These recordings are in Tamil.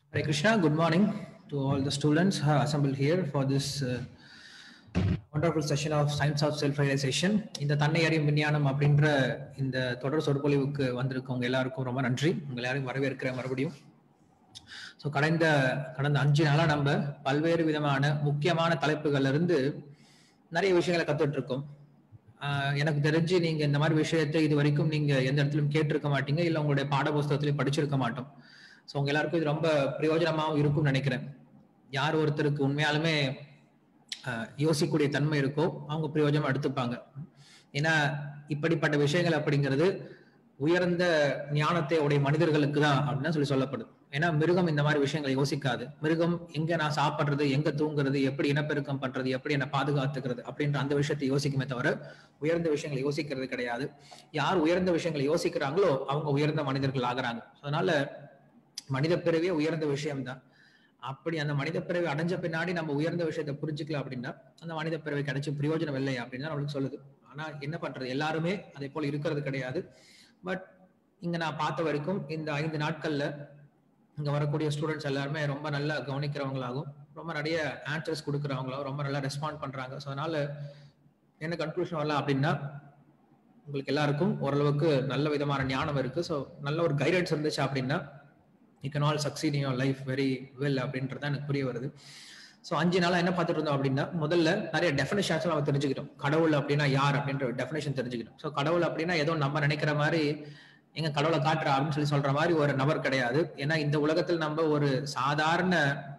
Hare Krishna, good morning to all the students who are assembled here for this uh, wonderful session of Science of Self-Realization. இந்த தன்னை அறியும் விஞ்ஞானம் அப்படின்ற இந்த தொடர் சொற்பொழிவுக்கு வந்திருக்கவங்க எல்லாருக்கும் ரொம்ப நன்றி உங்க எல்லாரையும் வரவேற்கிறேன் மறுபடியும் ஸோ கடந்த கடந்த அஞ்சு நாளா நம்ம பல்வேறு விதமான முக்கியமான தலைப்புகள்ல இருந்து நிறைய விஷயங்களை கத்துட்டு இருக்கோம் ஆஹ் எனக்கு தெரிஞ்சு நீங்க இந்த மாதிரி விஷயத்தை இது வரைக்கும் நீங்க எந்த இடத்துலயும் கேட்டிருக்க மாட்டீங்க இல்ல உங்களுடைய பாட புஸ்தகத்திலையும் படிச்சிருக்க மாட்டோம் ஸோ உங்க எல்லாருக்கும் இது ரொம்ப பிரயோஜனமாகவும் இருக்கும்னு நினைக்கிறேன் யார் ஒருத்தருக்கு உண்மையாலுமே ஆஹ் யோசிக்கக்கூடிய தன்மை இருக்கோ அவங்க பிரயோஜனம் எடுத்துப்பாங்க ஏன்னா இப்படிப்பட்ட விஷயங்கள் அப்படிங்கிறது உயர்ந்த ஞானத்தை உடைய மனிதர்களுக்கு தான் அப்படின்னு சொல்லி சொல்லப்படுது ஏன்னா மிருகம் இந்த மாதிரி விஷயங்களை யோசிக்காது மிருகம் எங்க நான் சாப்பிடுறது எங்க தூங்குறது எப்படி இனப்பெருக்கம் பண்றது எப்படி என்ன பாதுகாத்துக்கிறது அப்படின்ற அந்த விஷயத்தை யோசிக்குமே தவிர உயர்ந்த விஷயங்களை யோசிக்கிறது கிடையாது யார் உயர்ந்த விஷயங்களை யோசிக்கிறாங்களோ அவங்க உயர்ந்த மனிதர்கள் ஆகுறாங்க அதனால மனித பிறவியே உயர்ந்த விஷயம்தான் அப்படி அந்த மனித பிறவி அடைஞ்ச பின்னாடி நம்ம உயர்ந்த விஷயத்தை புரிஞ்சுக்கல அப்படின்னா அந்த மனித பிறவி கிடைச்சி பிரயோஜனம் இல்லை அப்படின்னு தான் நம்மளுக்கு சொல்லுது ஆனா என்ன பண்றது எல்லாருமே அதே போல இருக்கிறது கிடையாது பட் இங்க நான் பார்த்த வரைக்கும் இந்த ஐந்து நாட்கள்ல இங்க வரக்கூடிய ஸ்டூடெண்ட்ஸ் எல்லாருமே ரொம்ப நல்லா கவனிக்கிறவங்களாகவும் ரொம்ப நிறைய ஆன்சர்ஸ் கொடுக்குறவங்களாகவும் ரொம்ப நல்லா ரெஸ்பாண்ட் பண்றாங்க ஸோ அதனால என்ன கன்க்ளூஷன் வரலாம் அப்படின்னா உங்களுக்கு எல்லாருக்கும் ஓரளவுக்கு நல்ல விதமான ஞானம் இருக்கு ஸோ நல்ல ஒரு கைடன்ஸ் இருந்துச்சு அப்படின்னா you can all succeed in your life very well அப்படின்றது தான் எனக்கு புரிய வருது ஸோ அஞ்சு நாளா என்ன பார்த்துட்டு இருந்தோம் அப்படின்னா முதல்ல நிறைய டெஃபினேஷன்ஸ் நம்ம தெரிஞ்சுக்கிட்டோம் கடவுள் அப்படின்னா யார் அப்படின்ற ஒரு டெஃபினேஷன் தெரிஞ்சுக்கிட்டோம் ஸோ கடவுள் அப்படின்னா ஏதோ நம்ம நினைக்கிற மாதிரி எங்க கடவுளை காட்டுறா அப்படின்னு சொல்லி சொல்ற மாதிரி ஒரு நபர் கிடையாது ஏன்னா இந்த உலகத்தில் நம்ம ஒரு சாதாரண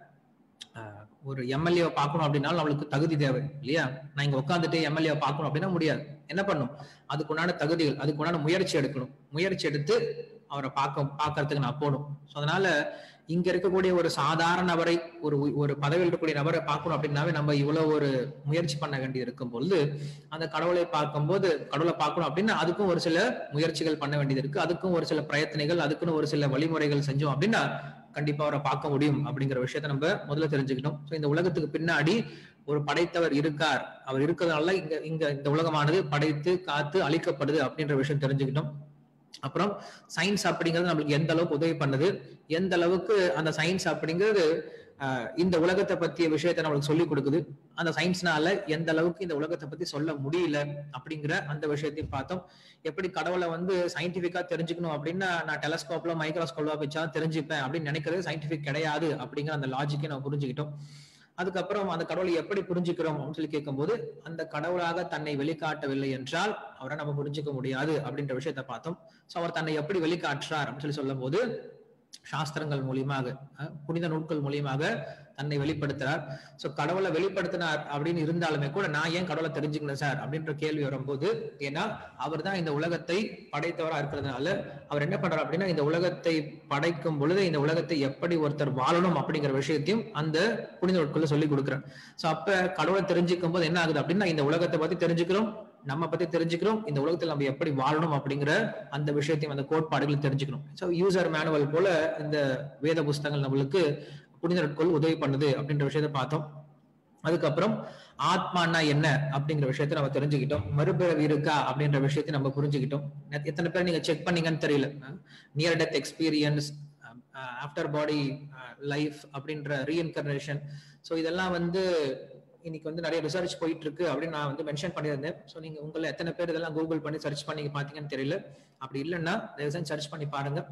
ஒரு எம்எல்ஏ பார்க்கணும் அப்படின்னாலும் நம்மளுக்கு தகுதி தேவை இல்லையா நான் இங்க உட்காந்துட்டு எம்எல்ஏ பார்க்கணும் அப்படின்னா முடியாது என்ன பண்ணும் அதுக்குண்டான தகுதிகள் அதுக்குண்டான முயற்சி எடுக்கணும் முயற்சி எடுத்து அவரை பார்க்க பார்க்கறதுக்கு நான் போகணும் ஸோ அதனால இங்க இருக்கக்கூடிய ஒரு சாதாரண நபரை ஒரு ஒரு பதவியில் இருக்கக்கூடிய நபரை பார்க்கணும் அப்படின்னாவே நம்ம இவ்வளவு ஒரு முயற்சி பண்ண வேண்டி இருக்கும் பொழுது அந்த கடவுளை பார்க்கும்போது கடவுளை பார்க்கணும் அப்படின்னா அதுக்கும் ஒரு சில முயற்சிகள் பண்ண வேண்டியது இருக்கு அதுக்கும் ஒரு சில பிரயத்தனைகள் அதுக்குன்னு ஒரு சில வழிமுறைகள் செஞ்சோம் அப்படின்னா கண்டிப்பா அவரை பார்க்க முடியும் அப்படிங்கிற விஷயத்த நம்ம முதல்ல தெரிஞ்சுக்கணும் ஸோ இந்த உலகத்துக்கு பின்னாடி ஒரு படைத்தவர் இருக்கார் அவர் இருக்கிறதுனால இங்க இங்க இந்த உலகமானது படைத்து காத்து அழிக்கப்படுது அப்படின்ற விஷயம் தெரிஞ்சுக்கிட்டோம் அப்புறம் சயின்ஸ் அப்படிங்கிறது நம்மளுக்கு எந்த அளவுக்கு உதவி பண்ணுது எந்த அளவுக்கு அந்த சயின்ஸ் அப்படிங்கிறது இந்த உலகத்தை பத்திய விஷயத்த நம்மளுக்கு சொல்லி கொடுக்குது அந்த சயின்ஸ்னால எந்த அளவுக்கு இந்த உலகத்தை பத்தி சொல்ல முடியல அப்படிங்கிற அந்த விஷயத்தையும் பார்த்தோம் எப்படி கடவுளை வந்து சயின்டிபிக்கா தெரிஞ்சுக்கணும் அப்படின்னா நான் டெலஸ்கோப்ல மைக்ரோஸ்கோப்ல வச்சா தெரிஞ்சுப்பேன் அப்படின்னு நினைக்கிறது சயின்டிபிக் கிடையாது அப்படிங்கிற அந்த லாஜிக்கை நம்ம புரிஞ்சுக்கிட்டோம் அதுக்கப்புறம் அந்த கடவுளை எப்படி புரிஞ்சுக்கிறோம் அப்படின்னு சொல்லி கேட்கும்போது அந்த கடவுளாக தன்னை வெளிக்காட்டவில்லை என்றால் அவரை நம்ம புரிஞ்சுக்க முடியாது அப்படின்ற விஷயத்த பார்த்தோம் சோ அவர் தன்னை எப்படி வெளிக்காட்டுறார் அப்படின்னு சொல்லி சொல்லும் போது சாஸ்திரங்கள் மூலியமாக புனித நூட்கள் மூலியமாக தன்னை வெளிப்படுத்துறார் சோ கடவுளை வெளிப்படுத்தினார் அப்படின்னு இருந்தாலுமே கூட நான் ஏன் கடவுளை தெரிஞ்சுக்கணும் சார் அப்படின்ற கேள்வி வரும்போது ஏன்னா அவர் தான் இந்த உலகத்தை படைத்தவரா இருக்கிறதுனால அவர் என்ன பண்றார் அப்படின்னா இந்த உலகத்தை படைக்கும் பொழுது இந்த உலகத்தை எப்படி ஒருத்தர் வாழணும் அப்படிங்கிற விஷயத்தையும் அந்த புனித நூட்கள்ல சொல்லி கொடுக்குறார் சோ அப்ப கடவுளை தெரிஞ்சுக்கும் போது என்ன ஆகுது அப்படின்னா இந்த உலகத்தை பத்தி தெரிஞ்சுக்கிறோம் நம்ம பத்தி தெரிஞ்சுக்கிறோம் இந்த உலகத்தில் நம்ம எப்படி வாழணும் அப்படிங்கிற அந்த விஷயத்தையும் அந்த கோட்பாடுகள் தெரிஞ்சுக்கணும் ஸோ யூசர் மேனுவல் போல இந்த வேத புஸ்தகங்கள் நம்மளுக்கு புனித நட்கொள் உதவி பண்ணுது அப்படின்ற விஷயத்த பார்த்தோம் அதுக்கப்புறம் ஆத்மானா என்ன அப்படிங்கிற விஷயத்த நம்ம தெரிஞ்சுக்கிட்டோம் மறுபிறவி இருக்கா அப்படின்ற விஷயத்தை நம்ம புரிஞ்சுக்கிட்டோம் எத்தனை பேர் நீங்க செக் பண்ணீங்கன்னு தெரியல near death experience after body life அப்படின்ற ரீஇன்கர்னேஷன் ஸோ இதெல்லாம் வந்து இன்னைக்கு வந்து நிறைய ரிசர்ச் போயிட்டு இருக்கு அப்படின்னு நான் வந்து மென்ஷன் பண்ணியிருந்தேன் ஸோ நீங்க உங்களை எத்தனை பேர் இதெல்லாம் கூகுள் பண்ணி சர்ச் பண்ணி பாத்தீங்கன்னு தெரியல அப்படி இல்லைன்னா தயவுசெய்து சர்ச் பண்ணி பாருங்க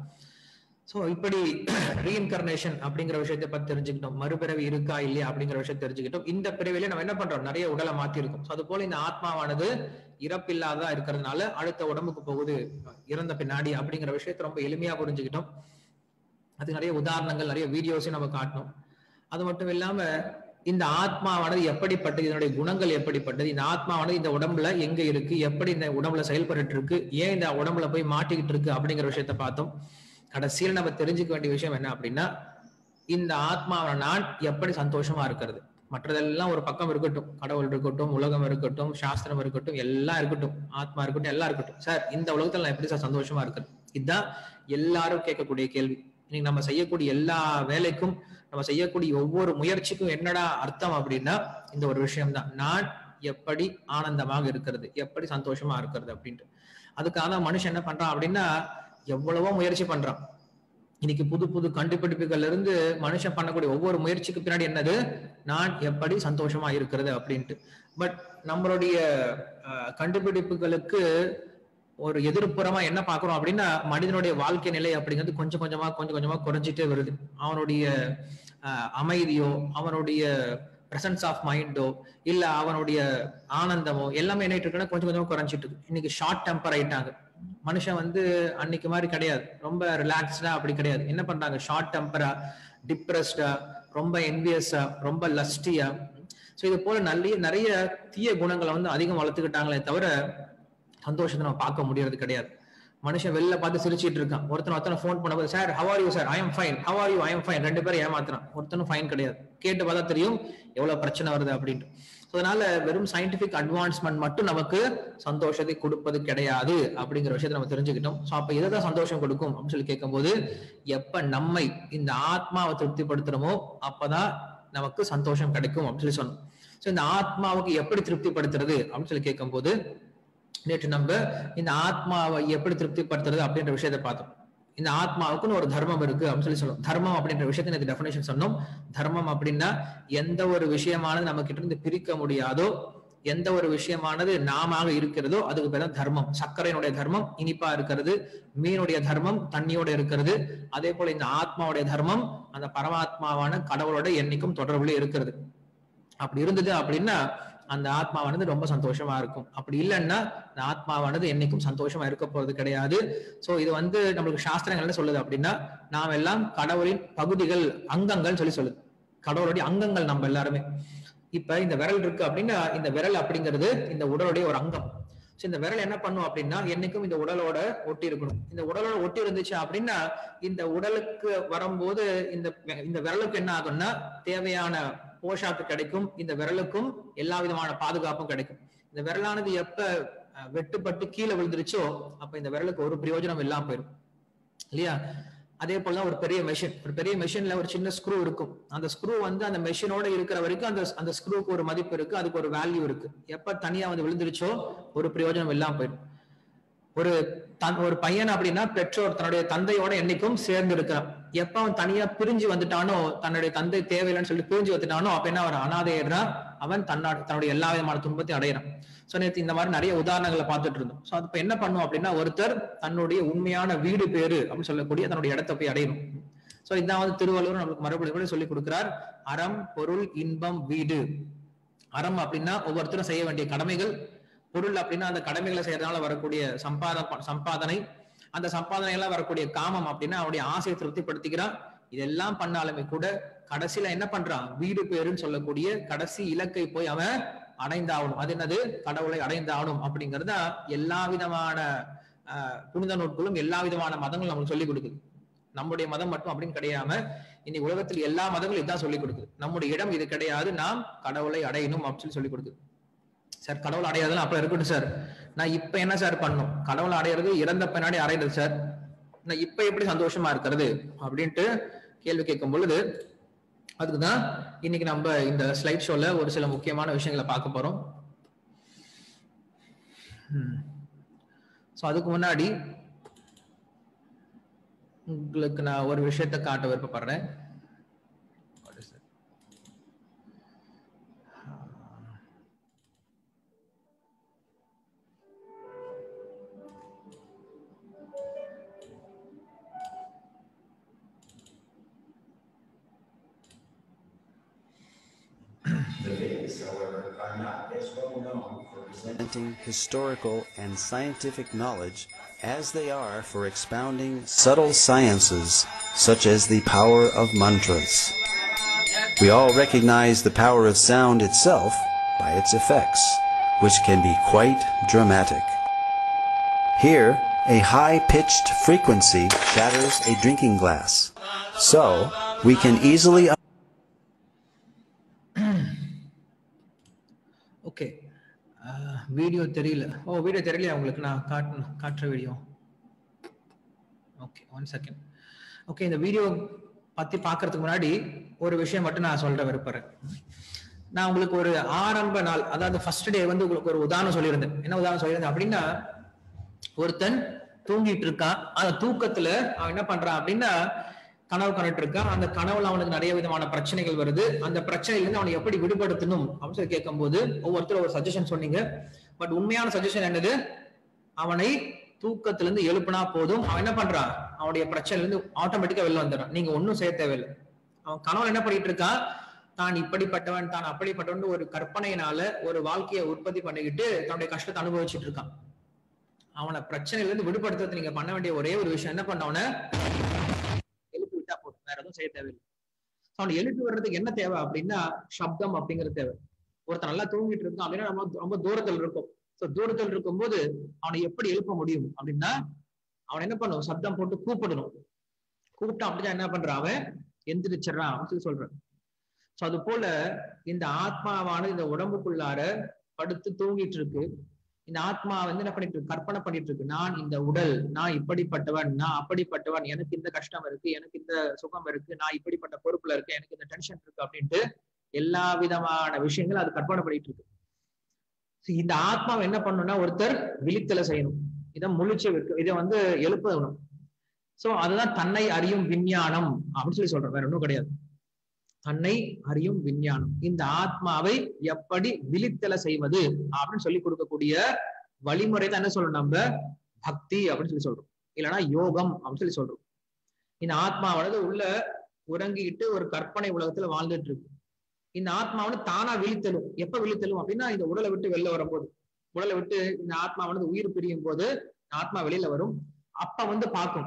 ஸோ இப்படி ரீஇன்கர்னேஷன் அப்படிங்கிற விஷயத்தை பத்தி தெரிஞ்சுக்கிட்டோம் மறுபிறவி இருக்கா இல்லையா அப்படிங்கிற விஷயத்தை தெரிஞ்சுக்கிட்டோம் இந்த பிறவில நம்ம என்ன பண்றோம் நிறைய உடலை மாத்தி இருக்கும் ஸோ அது போல இந்த ஆத்மாவானது இறப்பில்லாததா இருக்கிறதுனால அடுத்த உடம்புக்கு போகுது இறந்த பின்னாடி அப்படிங்கிற விஷயத்த ரொம்ப எளிமையா புரிஞ்சுக்கிட்டோம் அது நிறைய உதாரணங்கள் நிறைய வீடியோஸையும் நம்ம காட்டணும் அது மட்டும் இல்லாம இந்த ஆத்மாவானது எப்படிப்பட்டது இதனுடைய குணங்கள் எப்படிப்பட்டது இந்த ஆத்மாவானது இந்த உடம்புல எங்க இருக்கு எப்படி இந்த உடம்புல செயல்பட்டு இருக்கு ஏன் இந்த உடம்புல போய் மாட்டிக்கிட்டு இருக்கு அப்படிங்கிற விஷயத்த பார்த்தோம் கடைசியில் நம்ம தெரிஞ்சுக்க வேண்டிய விஷயம் என்ன அப்படின்னா இந்த ஆத்மாவை நான் எப்படி சந்தோஷமா இருக்கிறது மற்றதெல்லாம் ஒரு பக்கம் இருக்கட்டும் கடவுள் இருக்கட்டும் உலகம் இருக்கட்டும் சாஸ்திரம் இருக்கட்டும் எல்லாம் இருக்கட்டும் ஆத்மா இருக்கட்டும் எல்லாம் இருக்கட்டும் சார் இந்த உலகத்துல நான் எப்படி சார் சந்தோஷமா இருக்கிறது இதுதான் எல்லாரும் கேட்கக்கூடிய கேள்வி இன்னைக்கு நம்ம செய்யக்கூடிய எல்லா வேலைக்கும் நம்ம செய்யக்கூடிய ஒவ்வொரு முயற்சிக்கும் என்னடா அர்த்தம் அப்படின்னா இந்த ஒரு விஷயம்தான் நான் எப்படி ஆனந்தமாக இருக்கிறது எப்படி சந்தோஷமா இருக்கிறது அப்படின்ட்டு அதுக்காக மனுஷன் என்ன பண்றான் அப்படின்னா எவ்வளவோ முயற்சி பண்றான் இன்னைக்கு புது புது கண்டுபிடிப்புகள்ல இருந்து மனுஷன் பண்ணக்கூடிய ஒவ்வொரு முயற்சிக்கு பின்னாடி என்னது நான் எப்படி சந்தோஷமா இருக்கிறது அப்படின்ட்டு பட் நம்மளுடைய அஹ், கண்டுபிடிப்புகளுக்கு ஒரு எதிர்ப்புறமா என்ன பார்க்கிறோம் அப்படின்னா மனிதனுடைய வாழ்க்கை நிலை அப்படிங்கிறது கொஞ்சம் கொஞ்சமா கொஞ்சம் கொஞ்சமா குறைஞ்சிட்டே வருது அவனுடைய அஹ், அமைதியோ அவனுடைய பிரசன்ஸ் ஆஃப் மைண்டோ இல்ல அவனுடைய ஆனந்தமோ எல்லாமே என்ன ஆயிட்டு இருக்குன்னா கொஞ்சம் கொஞ்சமா குறைஞ்சிட்டு இருக்கு இன்னைக்கு ஷார்ட் டெம்பர் ஆயிட்டாங்க மனுஷன் வந்து அன்னைக்கு மாதிரி கிடையாது ரொம்ப ரிலாக்ஸ்டா அப்படி கிடையாது என்ன பண்றாங்க ஷார்ட் டெம்பரா டிப்ரெஸ்டா ரொம்ப என்வியஸா ரொம்ப லஸ்டியா ஸோ இது போல நிறைய நிறைய தீய குணங்களை வந்து அதிகம் வளர்த்துக்கிட்டாங்களே தவிர சந்தோஷத்தை நம்ம பார்க்க முடியறது கிடையாது மனுஷன் வெளில பார்த்து சிரிச்சிட்டு இருக்கான் ஒருத்தன் ஒருத்தனை ஃபோன் பண்ணும்போது sir how are you sir I am fine how are you I am fine ரெண்டு பேரும் ஏமாத்துறான் ஒருத்தனும் ஃபைன் கிடையாது கேட்டு பார்த்தா தெரியும் எவ்வளவு பிரச்சனை வருது அப்படின்ட்டு So, அதனால வெறும் சயின்டிபிக் அட்வான்ஸ்மெண்ட் மட்டும் நமக்கு சந்தோஷத்தை கொடுப்பது கிடையாது அப்படிங்கிற விஷயத்தை நம்ம தெரிஞ்சுக்கிட்டோம் ஸோ அப்ப எதை சந்தோஷம் கொடுக்கும் அப்படின்னு சொல்லி கேட்கும்போது எப்ப நம்மை இந்த ஆத்மாவை திருப்திப்படுத்துறோமோ அப்பதான் நமக்கு சந்தோஷம் கிடைக்கும் அப்படின்னு சொல்லி சொன்னோம் ஸோ இந்த ஆத்மாவுக்கு எப்படி திருப்திப்படுத்துறது அப்படின்னு சொல்லி கேட்கும்போது நேற்று நம்ம இந்த ஆத்மாவை எப்படி திருப்திப்படுத்துறது அப்படின்ற விஷயத்தை பார்த்தோம் இந்த ஆத்மாவுக்குன்னு ஒரு தர்மம் இருக்கு அப்படின்னு சொல்லி சொல்லுவோம் தர்மம் அப்படின்ற விஷயத்தை எனக்கு டெஃபினேஷன் சொன்னோம் தர்மம் அப்படின்னா எந்த ஒரு விஷயமானது நம்ம கிட்ட இருந்து பிரிக்க முடியாதோ எந்த ஒரு விஷயமானது நாம இருக்கிறதோ அதுக்கு பேர் தான் தர்மம் சர்க்கரையினுடைய தர்மம் இனிப்பா இருக்கிறது மீனுடைய தர்மம் தண்ணியோட இருக்கிறது அதே போல இந்த ஆத்மாவுடைய தர்மம் அந்த பரமாத்மாவான கடவுளோட என்னைக்கும் தொடர்புல இருக்கிறது அப்படி இருந்தது அப்படின்னா அந்த ஆத்மாவானது ரொம்ப சந்தோஷமா இருக்கும் அப்படி இல்லைன்னா அந்த ஆத்மாவானது என்னைக்கும் சந்தோஷமா இருக்க போறது கிடையாது சோ இது வந்து நம்மளுக்கு சாஸ்திரங்கள் என்ன சொல்லுது அப்படின்னா நாம் எல்லாம் கடவுளின் பகுதிகள் அங்கங்கள் சொல்லி சொல்லுது கடவுளுடைய அங்கங்கள் நம்ம எல்லாருமே இப்ப இந்த விரல் இருக்கு அப்படின்னா இந்த விரல் அப்படிங்கிறது இந்த உடலுடைய ஒரு அங்கம் சோ இந்த விரல் என்ன பண்ணும் அப்படின்னா என்னைக்கும் இந்த உடலோட ஒட்டி இருக்கணும் இந்த உடலோட ஒட்டி இருந்துச்சு அப்படின்னா இந்த உடலுக்கு வரும்போது இந்த இந்த விரலுக்கு என்ன ஆகும்னா தேவையான போஷாக்கு கிடைக்கும் இந்த விரலுக்கும் எல்லா விதமான பாதுகாப்பும் கிடைக்கும் இந்த விரலானது எப்ப அஹ், வெட்டுப்பட்டு கீழே விழுந்துருச்சோ அப்ப இந்த விரலுக்கு ஒரு பிரயோஜனம் இல்லாம போயிடும் இல்லையா அதே போலதான் ஒரு பெரிய மெஷின் ஒரு பெரிய மெஷின்ல ஒரு சின்ன ஸ்க்ரூ இருக்கும் அந்த ஸ்க்ரூ வந்து அந்த மெஷினோட இருக்கிற வரைக்கும் அந்த அந்த ஸ்க்ரூக்கு ஒரு மதிப்பு இருக்கு அதுக்கு ஒரு வேல்யூ இருக்கு எப்ப தனியா வந்து விழுந்துருச்சோ ஒரு பிரயோஜனம் இல்லாம போயிடும் ஒரு தன் ஒரு பையன் அப்படின்னா பெற்றோர் தன்னுடைய தந்தையோட என்னைக்கும் சேர்ந்து இருக்கிறான் எப்ப அவன் தனியா பிரிஞ்சு வந்துட்டானோ தன்னுடைய தந்தை தேவையில்லைன்னு சொல்லி பிரிஞ்சு வந்துட்டானோ அப்ப என்ன அவன் அனாதையிடுறான் அவன் தன்னோட தன்னுடைய எல்லா விதமான துன்பத்தையும் அடையிறான் சோ நேத்து இந்த மாதிரி நிறைய உதாரணங்களை பார்த்துட்டு இருந்தோம் சோ அது இப்ப என்ன பண்ணும் அப்படின்னா ஒருத்தர் தன்னுடைய உண்மையான வீடு பேரு அப்படின்னு சொல்லக்கூடிய தன்னுடைய இடத்தை போய் அடையணும் சோ இதான் வந்து திருவள்ளுவர் நமக்கு மறுபடியும் கூட சொல்லி கொடுக்கிறார் அறம் பொருள் இன்பம் வீடு அறம் அப்படின்னா ஒவ்வொருத்தரும் செய்ய வேண்டிய கடமைகள் பொருள் அப்படின்னா அந்த கடமைகளை செய்யறதுனால வரக்கூடிய சம்பாத சம்பாதனை அந்த சம்பாதனை எல்லாம் வரக்கூடிய காமம் அப்படின்னா அவனுடைய ஆசையை திருப்திப்படுத்திக்கிறான் இதெல்லாம் பண்ணாலுமே கூட கடைசியில என்ன பண்றான் வீடு பேருன்னு சொல்லக்கூடிய கடைசி இலக்கை போய் அவன் அடைந்தாகணும் அது என்னது கடவுளை அடைந்தாகணும் அப்படிங்கறத எல்லா விதமான ஆஹ், புனித நூட்களும் எல்லா விதமான மதங்களும் நமக்கு சொல்லிக் கொடுக்குது நம்முடைய மதம் மட்டும் அப்படின்னு கிடையாம இன்னைக்கு உலகத்தில் எல்லா மதங்களும் இதான் சொல்லிக் கொடுக்குது நம்முடைய இடம் இது கிடையாது நாம் கடவுளை அடையணும் அப்படின்னு சொல்லி சொல்லிக் கொடுக்குது சார் கடவுள் அடையாதெல்லாம் அப்ப இருக்கட்டும் சார் நான் இப்ப என்ன சார் பண்ணும் கடவுள் அடையிறது இறந்த பின்னாடி அடையிறது சார் நான் இப்ப எப்படி சந்தோஷமா இருக்கிறது அப்படின்ட்டு கேள்வி கேட்கும் பொழுது அதுக்குதான் இன்னைக்கு நம்ம இந்த ஸ்லைட் ஷோல ஒரு சில முக்கியமான விஷயங்களை பார்க்க போறோம் ஸோ அதுக்கு முன்னாடி உங்களுக்கு நான் ஒரு விஷயத்தை காட்ட விருப்பப்படுறேன் What is it? The Vedas, however, are not as well known for presenting presenting historical and scientific knowledge as they are for expounding subtle sciences such as the power of mantras. We all recognize the power of sound itself by its effects, which can be quite dramatic. Here, a high-pitched frequency shatters a drinking glass. So, we can easily okay video தெரியல ஓ வீடியோ தெரியலையா உங்களுக்கு நான் காட்டு காட்டுற video okay one second okay இந்த வீடியோ பத்தி பார்க்கறதுக்கு முன்னாடி ஒரு விஷயம் மட்டும் நான் சொல்ற விருப்பறேன் நான் உங்களுக்கு ஒரு ஆரம்ப நாள் அதாவது ஃபர்ஸ்ட் டே வந்து உங்களுக்கு ஒரு உதாரணம் சொல்லியிருந்தேன் என்ன உதாரணம் சொல்லியிருந்தேன் அப்படின்னா ஒருத்தன் தூங்கிட்டு இருக்கான் அந்த தூக்கத்துல அவன் என்ன பண்றான் அப்படின்னா கனவு கண்டுட்டு இருக்கான் அந்த கனவுல அவனுக்கு நிறைய விதமான பிரச்சனைகள் வருது அந்த பிரச்சனையில இருந்து அவனை எப்படி விடுபடுத்தணும் அப்படின்னு சொல்லி கேட்கும்போது ஒவ்வொருத்தரும் ஒரு சஜஷன் சொன்னீங்க பட் உண்மையான சஜஷன் என்னது அவனை தூக்கத்துல இருந்து எழுப்புனா போதும் அவன் என்ன பண்றான் அவனுடைய பிரச்சனையில இருந்து ஆட்டோமேட்டிக்கா வெளில வந்துடுறான் நீங்க ஒன்னும் செய்ய தேவையில்லை அவன் கனவுல என்ன பண்ணிட்டு இருக்கான் தான் இப்படிப்பட்டவன் தான் அப்படிப்பட்டவன் ஒரு கற்பனையினால ஒரு வாழ்க்கையை உற்பத்தி பண்ணிக்கிட்டு தன்னுடைய கஷ்டத்தை அனுபவிச்சுட்டு இருக்கான் அவனை பிரச்சனையில இருந்து விடுபடுத்துறது நீங்க பண்ண வேண்டிய ஒரே ஒரு விஷயம் என்ன பண்ண அவனை எழுப்பி விட்டா போதும் வேற எதுவும் செய்ய தேவையில்லை So, அவனை எழுப்பி வர்றதுக்கு என்ன தேவை அப்படின்னா சப்தம் அப்படிங்கிறது தேவை ஒருத்தன் நல்லா தூங்கிட்டு இருக்கான் அப்படின்னா நம்ம ரொம்ப தூரத்தில் இருக்கும் ஸோ தூரத்தில் இருக்கும்போது அவனை எப்படி எழுப்ப முடியும் அப்படின்னா அவன் என்ன பண்ணும் சப்தம் போட்டு கூப்பிடணும் கூப்பிட்டா அப்படிதான் என்ன பண்றான் அவன் எந்திரிச்சிடறான் அப்படின்னு சொல்லி சொல்றான் ஸோ அது போல இந்த ஆத்மாவானது இந்த உடம்புக்குள்ளார படுத்து தூங்கிட்டு இருக்கு இந்த ஆத்மா வந்து என்ன பண்ணிட்டு இருக்கு கற்பனை பண்ணிட்டு இருக்கு நான் இந்த உடல் நான் இப்படிப்பட்டவன் நான் அப்படிப்பட்டவன் எனக்கு இந்த கஷ்டம் இருக்கு எனக்கு இந்த சுகம் இருக்கு நான் இப்படிப்பட்ட பொறுப்புல இருக்கேன் எனக்கு இந்த டென்ஷன் இருக்கு அப்படின்ட்டு எல்லா விதமான விஷயங்களும் அது கற்பனை பண்ணிட்டு இருக்கு So, இந்த ஆத்மாவை என்ன பண்ணணும்னா ஒருத்தர் விழித்தலை செய்யணும் இதை முழிச்சு வைக்க இதை வந்து எழுப்பணும் சோ அதுதான் தன்னை அறியும் விஞ்ஞானம் அப்படின்னு சொல்லி சொல்றேன் வேற ஒன்றும் கிடையாது தன்னை அறியும் விஞ்ஞானம் இந்த ஆத்மாவை எப்படி விழித்தலை செய்வது அப்படின்னு சொல்லி கொடுக்கக்கூடிய வழிமுறை தான் என்ன சொல்றோம் நம்ம பக்தி அப்படின்னு சொல்லி சொல்றோம் இல்லைன்னா யோகம் அப்படின்னு சொல்லி சொல்றோம் இந்த ஆத்மாவானது உள்ள உறங்கிட்டு ஒரு கற்பனை உலகத்துல வாழ்ந்துட்டு இருக்கு இந்த ஆத்மாவானது தானா விழித்தலும் எப்ப விழித்தலும் அப்படின்னா இந்த உடலை விட்டு வெளில வரும்போது உடலை விட்டு இந்த ஆத்மாவானது உயிர் பிரியும் போது இந்த ஆத்மா வெளியில வரும் அப்ப வந்து பார்க்கும்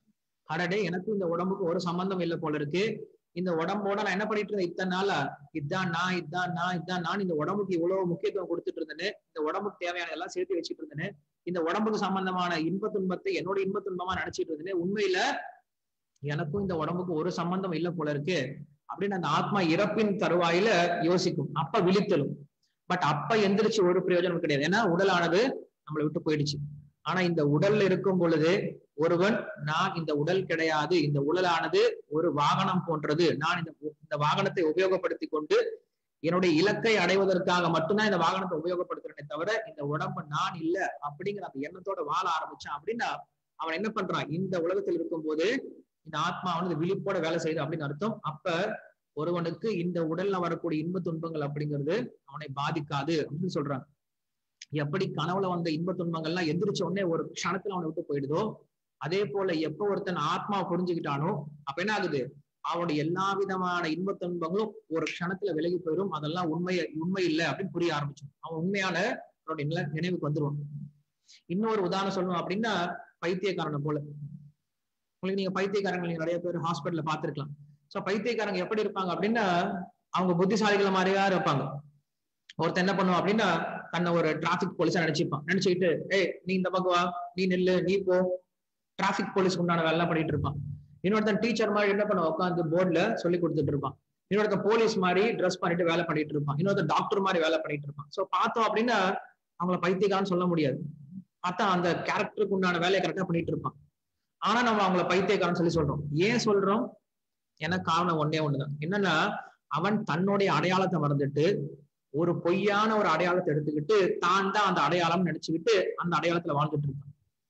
அடடே எனக்கு இந்த உடம்புக்கு ஒரு சம்பந்தம் இல்லை போல இருக்கு இந்த உடம்போட நான் என்ன பண்ணிட்டு இருந்தேன் இத்தனை நாளா இதான் நான் இதான் நான் இதான் நான் இந்த உடம்புக்கு இவ்வளவு முக்கியத்துவம் கொடுத்துட்டு இருந்தேனே இந்த உடம்புக்கு தேவையான எல்லாம் சேர்த்து வச்சுட்டு இருந்தேனே இந்த உடம்புக்கு சம்பந்தமான இன்ப துன்பத்தை என்னோட இன்ப துன்பமா நினைச்சிட்டு இருந்தேனே உண்மையில எனக்கும் இந்த உடம்புக்கு ஒரு சம்பந்தம் இல்லை போல இருக்கு அப்படின்னு அந்த ஆத்மா இறப்பின் தருவாயில யோசிக்கும் அப்ப விழித்தலும் பட் அப்ப எந்திரிச்சு ஒரு பிரயோஜனம் கிடையாது ஏன்னா உடலானது நம்மளை விட்டு போயிடுச்சு ஆனா இந்த உடல்ல இருக்கும் பொழுது ஒருவன் நான் இந்த உடல் கிடையாது இந்த உடலானது ஒரு வாகனம் போன்றது நான் இந்த இந்த வாகனத்தை உபயோகப்படுத்தி கொண்டு என்னுடைய இலக்கை அடைவதற்காக மட்டும்தான் இந்த வாகனத்தை உபயோகப்படுத்துறேனே தவிர இந்த உடம்பு நான் இல்ல அப்படிங்கிற அந்த எண்ணத்தோட வாழ ஆரம்பிச்சான் அப்படின்னா அவன் என்ன பண்றான் இந்த உலகத்தில் இருக்கும்போது இந்த ஆத்மா வந்து விழிப்போட வேலை செய்யுது அப்படின்னு அர்த்தம் அப்ப ஒருவனுக்கு இந்த உடல்ல வரக்கூடிய இன்ப துன்பங்கள் அப்படிங்கிறது அவனை பாதிக்காது அப்படின்னு சொல்றாங்க எப்படி கனவுல வந்த இன்ப துன்பங்கள்லாம் எந்திரிச்ச உடனே ஒரு க்ஷணத்துல அவனை விட்டு போயிடுதோ அதே போல எப்ப ஒருத்தன் ஆத்மா புரிஞ்சுக்கிட்டானோ அப்ப என்ன ஆகுது அவனுடைய எல்லா விதமான இன்ப துன்பங்களும் ஒரு க்ஷணத்துல விலகி போயிடும் அதெல்லாம் உண்மை உண்மை இல்லை அப்படின்னு புரிய ஆரம்பிச்சோம் அவன் உண்மையான அவனுடைய நில நினைவுக்கு வந்துருவான் இன்னொரு உதாரணம் சொல்லணும் அப்படின்னா பைத்தியக்காரனை போல உங்களுக்கு நீங்க பைத்தியக்காரங்க நீங்க நிறைய பேர் ஹாஸ்பிட்டல்ல பாத்துருக்கலாம் சோ பைத்தியக்காரங்க எப்படி இருப்பாங்க அப்படின்னா அவங்க புத்திசாலிகள் மாதிரியா இருப்பாங்க ஒருத்தன் என்ன பண்ணுவான் அப்படின்னா தன்னை ஒரு டிராபிக் போலீஸா நினைச்சுப்பான் நினைச்சுக்கிட்டு ஏய் நீ இந்த பக்கம் வா நீ நில்லு நீ போ டிராபிக் போலீஸ்க்கு உண்டான வேலை எல்லாம் பண்ணிட்டு இருப்பான் இன்னொருத்தன் டீச்சர் மாதிரி என்ன பண்ண உட்காந்து போர்டுல சொல்லி கொடுத்துட்டு இருப்பான் இன்னொருத்தன் போலீஸ் மாதிரி ட்ரெஸ் பண்ணிட்டு வேலை பண்ணிட்டு இருப்பான் இன்னொருத்தன் டாக்டர் மாதிரி வேலை பண்ணிட்டு இருப்பான் சோ பார்த்தோம் அப்படின்னா அவங்கள பைத்தியக்காரன்னு சொல்ல முடியாது பார்த்தா அந்த கேரக்டருக்கு உண்டான வேலையை கரெக்டா பண்ணிட்டு இருப்பான் ஆனா நம்ம அவங்கள பைத்தியக்காரன்னு சொல்லி சொல்றோம் ஏன் சொல்றோம் எனக்கு காரணம் ஒன்னே ஒண்ணுதான் என்னன்னா அவன் தன்னுடைய அடையாளத்தை மறந்துட்டு ஒரு பொய்யான ஒரு அடையாளத்தை எடுத்துக்கிட்டு தான் தான் அந்த அடையாளம் நினைச்சுக்கிட்டு அந்த அடையாளத்துல வாழ்ந்துட்டு இருக்கான்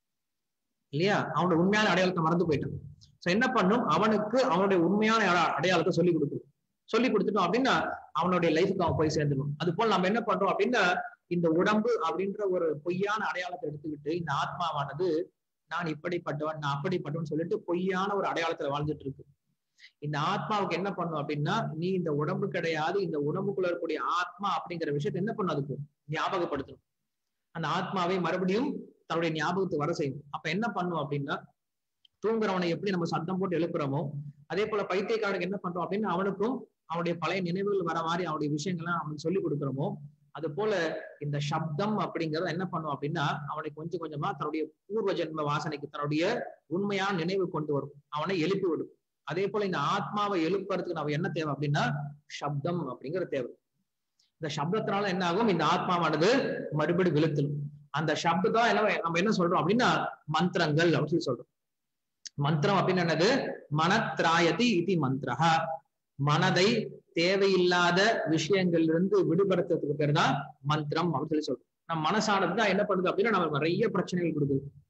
இல்லையா அவனோட உண்மையான அடையாளத்தை மறந்து போயிட்டான் சோ என்ன பண்ணும் அவனுக்கு அவனுடைய உண்மையான அட- அடையாளத்தை சொல்லி கொடுக்கும் சொல்லி கொடுத்துட்டோம் அப்படின்னா அவனுடைய லைஃபுக்கு அவன் போய் சேர்ந்துடும் அது போல நம்ம என்ன பண்றோம் அப்படின்னா இந்த உடம்பு அப்படின்ற ஒரு பொய்யான அடையாளத்தை எடுத்துக்கிட்டு இந்த ஆத்மாவானது நான் இப்படிப்பட்டவன் நான் அப்படிப்பட்டவன் சொல்லிட்டு பொய்யான ஒரு அடையாளத்துல வாழ்ந்துட்டு இருக்கு இந்த ஆத்மாவுக்கு என்ன பண்ணும் அப்படின்னா நீ இந்த உடம்பு கிடையாது இந்த உடம்புக்குள்ள இருக்கக்கூடிய ஆத்மா அப்படிங்கிற விஷயத்தை என்ன பண்ணும் அதுக்கு ஞாபகப்படுத்தணும் அந்த ஆத்மாவை மறுபடியும் தன்னுடைய ஞாபகத்துக்கு வர செய்யும் அப்ப என்ன பண்ணும் அப்படின்னா தூங்குறவனை எப்படி நம்ம சத்தம் போட்டு எழுப்புறோமோ அதே போல பைத்தியக்காரனுக்கு என்ன பண்றோம் அப்படின்னா அவனுக்கும் அவனுடைய பழைய நினைவுகள் வர மாதிரி அவனுடைய விஷயங்கள்லாம் அவனுக்கு சொல்லி கொடுக்குறோமோ அது போல இந்த சப்தம் அப்படிங்கறத என்ன பண்ணும் அப்படின்னா அவனை கொஞ்சம் கொஞ்சமா தன்னுடைய பூர்வ ஜென்ம வாசனைக்கு தன்னுடைய உண்மையான நினைவு கொண்டு வரும் அவனை எழுப்பி விடும் அதே போல இந்த ஆத்மாவை எழுப்புறதுக்கு நம்ம என்ன தேவை அப்படின்னா சப்தம் அப்படிங்கிற தேவை இந்த சப்தத்தினால என்ன ஆகும் இந்த ஆத்மாவானது மறுபடி விழுத்தலும் அந்த சப்தம் என்ன நம்ம என்ன சொல்றோம் அப்படின்னா மந்திரங்கள் அப்படின்னு சொல்லி சொல்றோம் மந்திரம் அப்படின்னு என்னது மனத்ராயதி இது மந்திரஹா மனதை தேவையில்லாத விஷயங்கள்ல விடுபடுத்துறதுக்கு பேர் தான் மந்திரம் அப்படின்னு சொல்லி சொல்றோம் நம்ம மனசானது தான் என்ன பண்ணுது அப்படின்னா நம்ம நிறைய பிரச்சனைகள் கொடுக்குது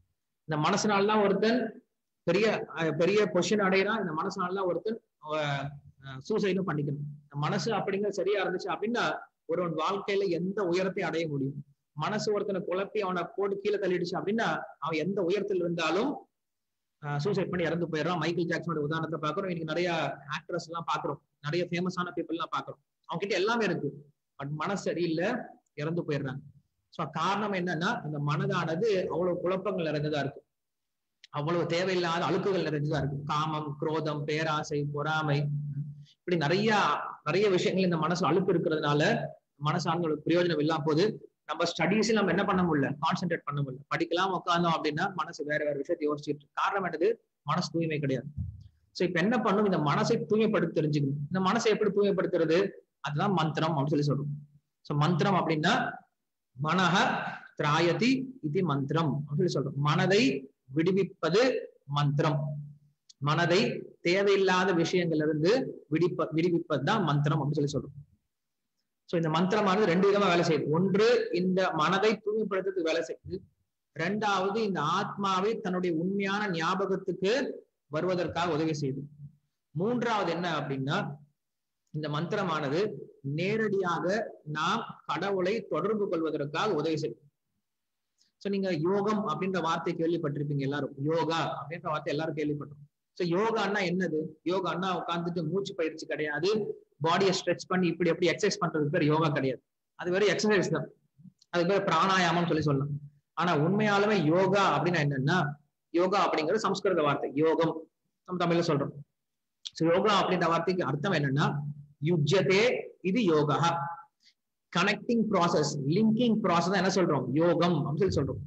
இந்த மனசுனால்தான் ஒருத்தன் பெரிய அஹ், பெரிய பொசிஷன் அடையிறான் இந்த மனசுனால்தான் ஒருத்தன் சூசைடும் பண்ணிக்கணும் இந்த மனசு அப்படிங்கிற சரியா இருந்துச்சு அப்படின்னா ஒருவன் வாழ்க்கையில எந்த உயரத்தை அடைய முடியும் மனசு ஒருத்தனை குழப்பி அவனை போட்டு கீழே தள்ளிடுச்சு அப்படின்னா அவன் எந்த உயரத்தில் இருந்தாலும் சூசைட் பண்ணி இறந்து போயிடுறான் மைக்கேல் ஜாக்சனோட உதாரணத்தை பாக்குறோம் இன்னைக்கு நிறைய ஆக்ட்ரஸ் எல்லாம் பாக்குறோம் நிறைய ஃபேமஸான பீப்புள் எல்லாம் பாக்குறோம் அவங்க கிட்ட எல்லாமே இருக்கு பட் மனசு சரியில்லை இறந்து போயிடுறாங்க சோ காரணம் என்னன்னா அந்த மனதானது அவ்வளவு குழப்பங்கள் நிறைந்ததா இருக்கு அவ்வளவு தேவையில்லாத அழுக்குகள் நிறைஞ்சதா இருக்கு காமம் குரோதம் பேராசை பொறாமை இப்படி நிறைய நிறைய விஷயங்கள் இந்த மனசு அழுக்கு இருக்கிறதுனால மனசாங்களுக்கு பிரயோஜனம் இல்லாம போது நம்ம ஸ்டடீஸ்ல நம்ம என்ன பண்ண முடியல கான்சென்ட்ரேட் பண்ண முடியல படிக்கலாம் உட்காந்தோம் அப்படின்னா மனசு வேற வேற விஷயத்தை யோசிச்சுட்டு இருக்கு. காரணம் என்னது மனசு தூய்மை கிடையாது சோ இப்ப என்ன பண்ணும் இந்த மனசை தூய்மைப்படுத்தி தெரிஞ்சுக்கணும் இந்த மனசை எப்படி தூய்மைப்படுத்துறது அதுதான் மந்திரம் அப்படின்னு சொல்லி சொல்றோம் சோ மந்திரம் அப்படின்னா மனஹ திராயதி இது மந்திரம் அப்படின்னு சொல்லி சொல்றோம் மனதை விடுவிப்பது மந்திரம் மனதை தேவையில்லாத விஷயங்கள்ல இருந்து விடிப்ப விடுவிப்பது தான் மந்திரம் அப்படின்னு சொல்லி சொல்றோம் சோ இந்த மந்திரமானது ரெண்டு விதமா வேலை செய்யுது ஒன்று இந்த மனதை தூய்மைப்படுத்துறதுக்கு வேலை செய்யுது ரெண்டாவது இந்த ஆத்மாவை தன்னுடைய உண்மையான ஞாபகத்துக்கு வருவதற்காக உதவி செய்யுது மூன்றாவது என்ன அப்படின்னா இந்த மந்திரமானது நேரடியாக நாம் கடவுளை தொடர்பு கொள்வதற்காக உதவி செய்யும் சோ நீங்க யோகம் அப்படின்ற வார்த்தை கேள்விப்பட்டிருப்பீங்க எல்லாரும் யோகா அப்படின்ற வார்த்தை எல்லாரும் கேள்விப்பட்டோம் சோ யோகான்னா என்னது யோகான்னா உட்கார்ந்துட்டு மூச்சு பயிற்சி கிடையாது பாடியை ஸ்ட்ரெச் பண்ணி இப்படி எப்படி எக்ஸசைஸ் பண்றதுக்கு பேர் யோகா கிடையாது அது வெறும் எக்ஸசைஸ் தான் அது பேர் பிராணாயாமம் சொல்லி சொல்லலாம் ஆனா உண்மையாலுமே யோகா அப்படின்னா என்னன்னா யோகா அப்படிங்கிறது சம்ஸ்கிருத வார்த்தை யோகம் நம்ம தமிழ்ல சொல்றோம் சோ யோகா அப்படின்ற வார்த்தைக்கு அர்த்தம் என்னன்னா யுஜ்யதே இது yoga connecting process linking process என்ன சொல்றோம் யோகம் அப்படின்னு சொல்லி சொல்றோம்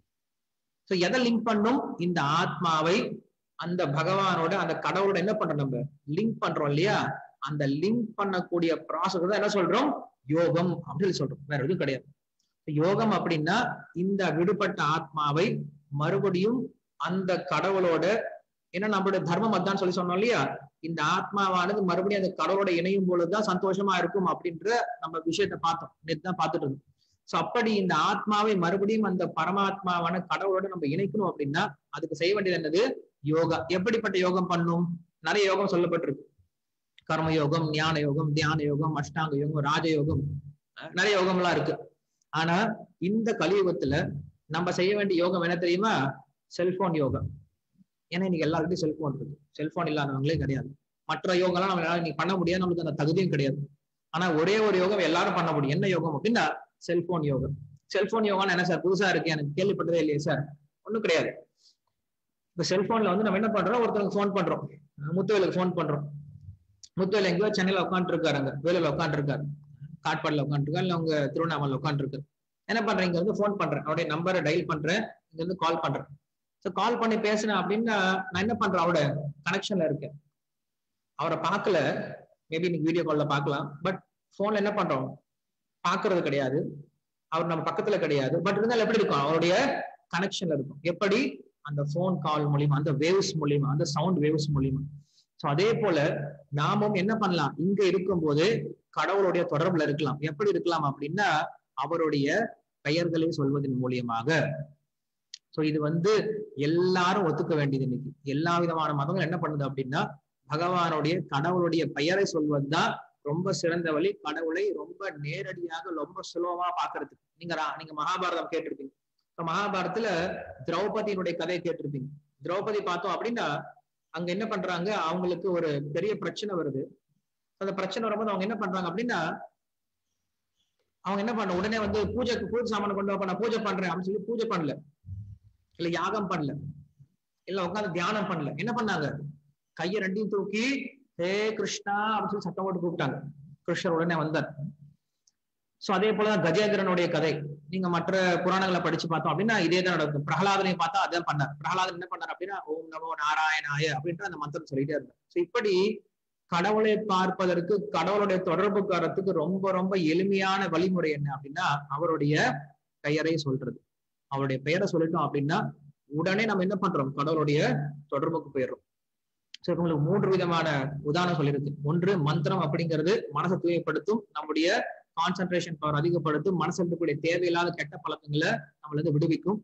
சோ எதை லிங்க் பண்ணும் இந்த ஆத்மாவை அந்த பகவானோட அந்த கடவுளோட என்ன பண்றோம் நம்ம லிங்க் பண்றோம் இல்லையா அந்த லிங்க் பண்ணக்கூடிய ப்ராசஸ் தான் என்ன சொல்றோம் யோகம் அப்படின்னு சொல்லி சொல்றோம் வேற எதுவும் கிடையாது யோகம் அப்படின்னா இந்த விடுபட்ட ஆத்மாவை மறுபடியும் அந்த கடவுளோட ஏன்னா நம்மளுடைய தர்மம் அதான் சொல்லி சொன்னோம் இல்லையா இந்த ஆத்மாவானது மறுபடியும் அந்த கடவுளோட இணையும் பொழுதுதான் சந்தோஷமா இருக்கும் அப்படின்ற நம்ம விஷயத்த பார்த்தோம் நேற்று தான் பார்த்துட்டு இருந்தோம் சோ அப்படி இந்த ஆத்மாவை மறுபடியும் அந்த பரமாத்மாவான கடவுளோட நம்ம இணைக்கணும் அப்படின்னா அதுக்கு செய்ய வேண்டியது என்னது யோகா எப்படிப்பட்ட யோகம் பண்ணும் நிறைய யோகம் சொல்லப்பட்டிருக்கு கர்ம யோகம் ஞான யோகம் தியான யோகம் அஷ்டாங்க யோகம் ராஜயோகம் அஹ் நிறைய யோகம் எல்லாம் இருக்கு ஆனா இந்த கலியுகத்துல நம்ம செய்ய வேண்டிய யோகம் என்ன தெரியுமா செல்போன் யோகா ஏன்னா இன்னைக்கு எல்லாருக்கிட்டையும் செல்போன் இருக்கு செல்போன் இல்லாதவங்களே கிடையாது மற்ற யோகம்லாம் நம்ம இன்னைக்கு பண்ண முடியாது நம்மளுக்கு அந்த தகுதியும் கிடையாது ஆனா ஒரே ஒரு யோகம் எல்லாரும் பண்ண முடியும் என்ன யோகம் அப்படின்னா செல்போன் யோகம் செல்போன் யோகான்னு என்ன சார் புதுசா இருக்கு எனக்கு கேள்விப்பட்டதே இல்லையே சார் ஒண்ணும் கிடையாது இப்ப செல்போன்ல வந்து நம்ம என்ன பண்றோம் ஒருத்தருக்கு ஃபோன் பண்றோம் முத்துவேலுக்கு ஃபோன் பண்றோம் முத்துவேல் எங்கேயோ சென்னையில உட்காந்துட்டு இருக்காரு அங்க வேலூர்ல உட்காந்துட்டு இருக்காரு காட்பாடில உட்காந்துருக்காரு இல்ல உங்க திருவண்ணாமலை உட்காந்துருக்கு என்ன பண்றேன் இங்க வந்து ஃபோன் பண்றேன் அவருடைய நம்பரை டயல் பண்றேன் இங்க இருந்து கால் பண்றேன் ஸோ கால் பண்ணி பேசினேன் அப்படின்னா நான் என்ன பண்றேன் அவரோட கனெக்ஷன்ல இருக்கேன் அவரை பார்க்கல மேபி இன்னைக்கு வீடியோ கால்ல பார்க்கலாம் பட் போன்ல என்ன பண்றோம் பார்க்கிறது கிடையாது அவர் நம்ம பக்கத்துல கிடையாது பட் இருந்தாலும் எப்படி இருக்கும் அவருடைய கனெக்ஷன்ல இருக்கும் எப்படி அந்த ஃபோன் கால் மூலியமா அந்த வேவ்ஸ் மூலியமா அந்த சவுண்ட் வேவ்ஸ் மூலியமா ஸோ அதே போல நாமும் என்ன பண்ணலாம் இங்க இருக்கும்போது கடவுளுடைய தொடர்புல இருக்கலாம் எப்படி இருக்கலாம் அப்படின்னா அவருடைய பெயர்களை சொல்வதன் மூலியமாக சோ இது வந்து எல்லாரும் ஒத்துக்க வேண்டியது இன்னைக்கு எல்லா விதமான மதங்களும் என்ன பண்ணுது அப்படின்னா பகவானுடைய கடவுளுடைய பெயரை சொல்வதுதான் ரொம்ப சிறந்த வழி கடவுளை ரொம்ப நேரடியாக ரொம்ப சுலபமா பாக்குறதுக்கு நீங்க ரா- நீங்க மகாபாரதம் கேட்டிருப்பீங்க இப்ப மகாபாரதத்துல திரௌபதியினுடைய கதையை கேட்டிருப்பீங்க திரௌபதி பார்த்தோம் அப்படின்னா அங்க என்ன பண்றாங்க அவங்களுக்கு ஒரு பெரிய பிரச்சனை வருது அந்த பிரச்சனை வரும்போது அவங்க என்ன பண்றாங்க அப்படின்னா அவங்க என்ன பண்ண உடனே வந்து பூஜைக்கு பூஜை சாமான் கொண்டு வா, நான் பூஜை பண்றேன் அப்படின்னு சொல்லி பூஜை பண்ணல இல்ல யாகம் பண்ணல இல்ல உட்காந்து தியானம் பண்ணல என்ன பண்ணாங்க கையை ரெண்டையும் தூக்கி ஹே கிருஷ்ணா அப்படின்னு சொல்லி சத்தம் போட்டு கூப்பிட்டாங்க கிருஷ்ணர் உடனே வந்தார் சோ அதே போலதான் கஜேந்திரனுடைய கதை நீங்க மற்ற புராணங்களை படிச்சு பார்த்தோம் அப்படின்னா இதே தான் நடக்கும் பிரகலாதனை பார்த்தா அதான் பண்ணார் பிரகலாதன் என்ன பண்ணார் அப்படின்னா ஓம் நமோ நாராயணாய அப்படின்ற அந்த மந்திரம் சொல்லிட்டே இருந்தார் சோ இப்படி கடவுளை பார்ப்பதற்கு கடவுளுடைய தொடர்புக்கு வரத்துக்கு ரொம்ப ரொம்ப எளிமையான வழிமுறை என்ன அப்படின்னா அவருடைய பெயரை சொல்றது அவருடைய பெயரை சொல்லிட்டோம் அப்படின்னா உடனே நம்ம என்ன பண்றோம் கடவுளுடைய தொடர்புக்கு போயிடுறோம் சோ உங்களுக்கு மூன்று விதமான உதாரணம் சொல்லியிருக்கு ஒன்று மந்திரம் அப்படிங்கிறது மனசை தூய்மைப்படுத்தும் நம்முடைய கான்சென்ட்ரேஷன் பவர் அதிகப்படுத்தும் மனசுல இருக்கக்கூடிய தேவையில்லாத கெட்ட பழக்கங்களை நம்மள இருந்து விடுவிக்கும்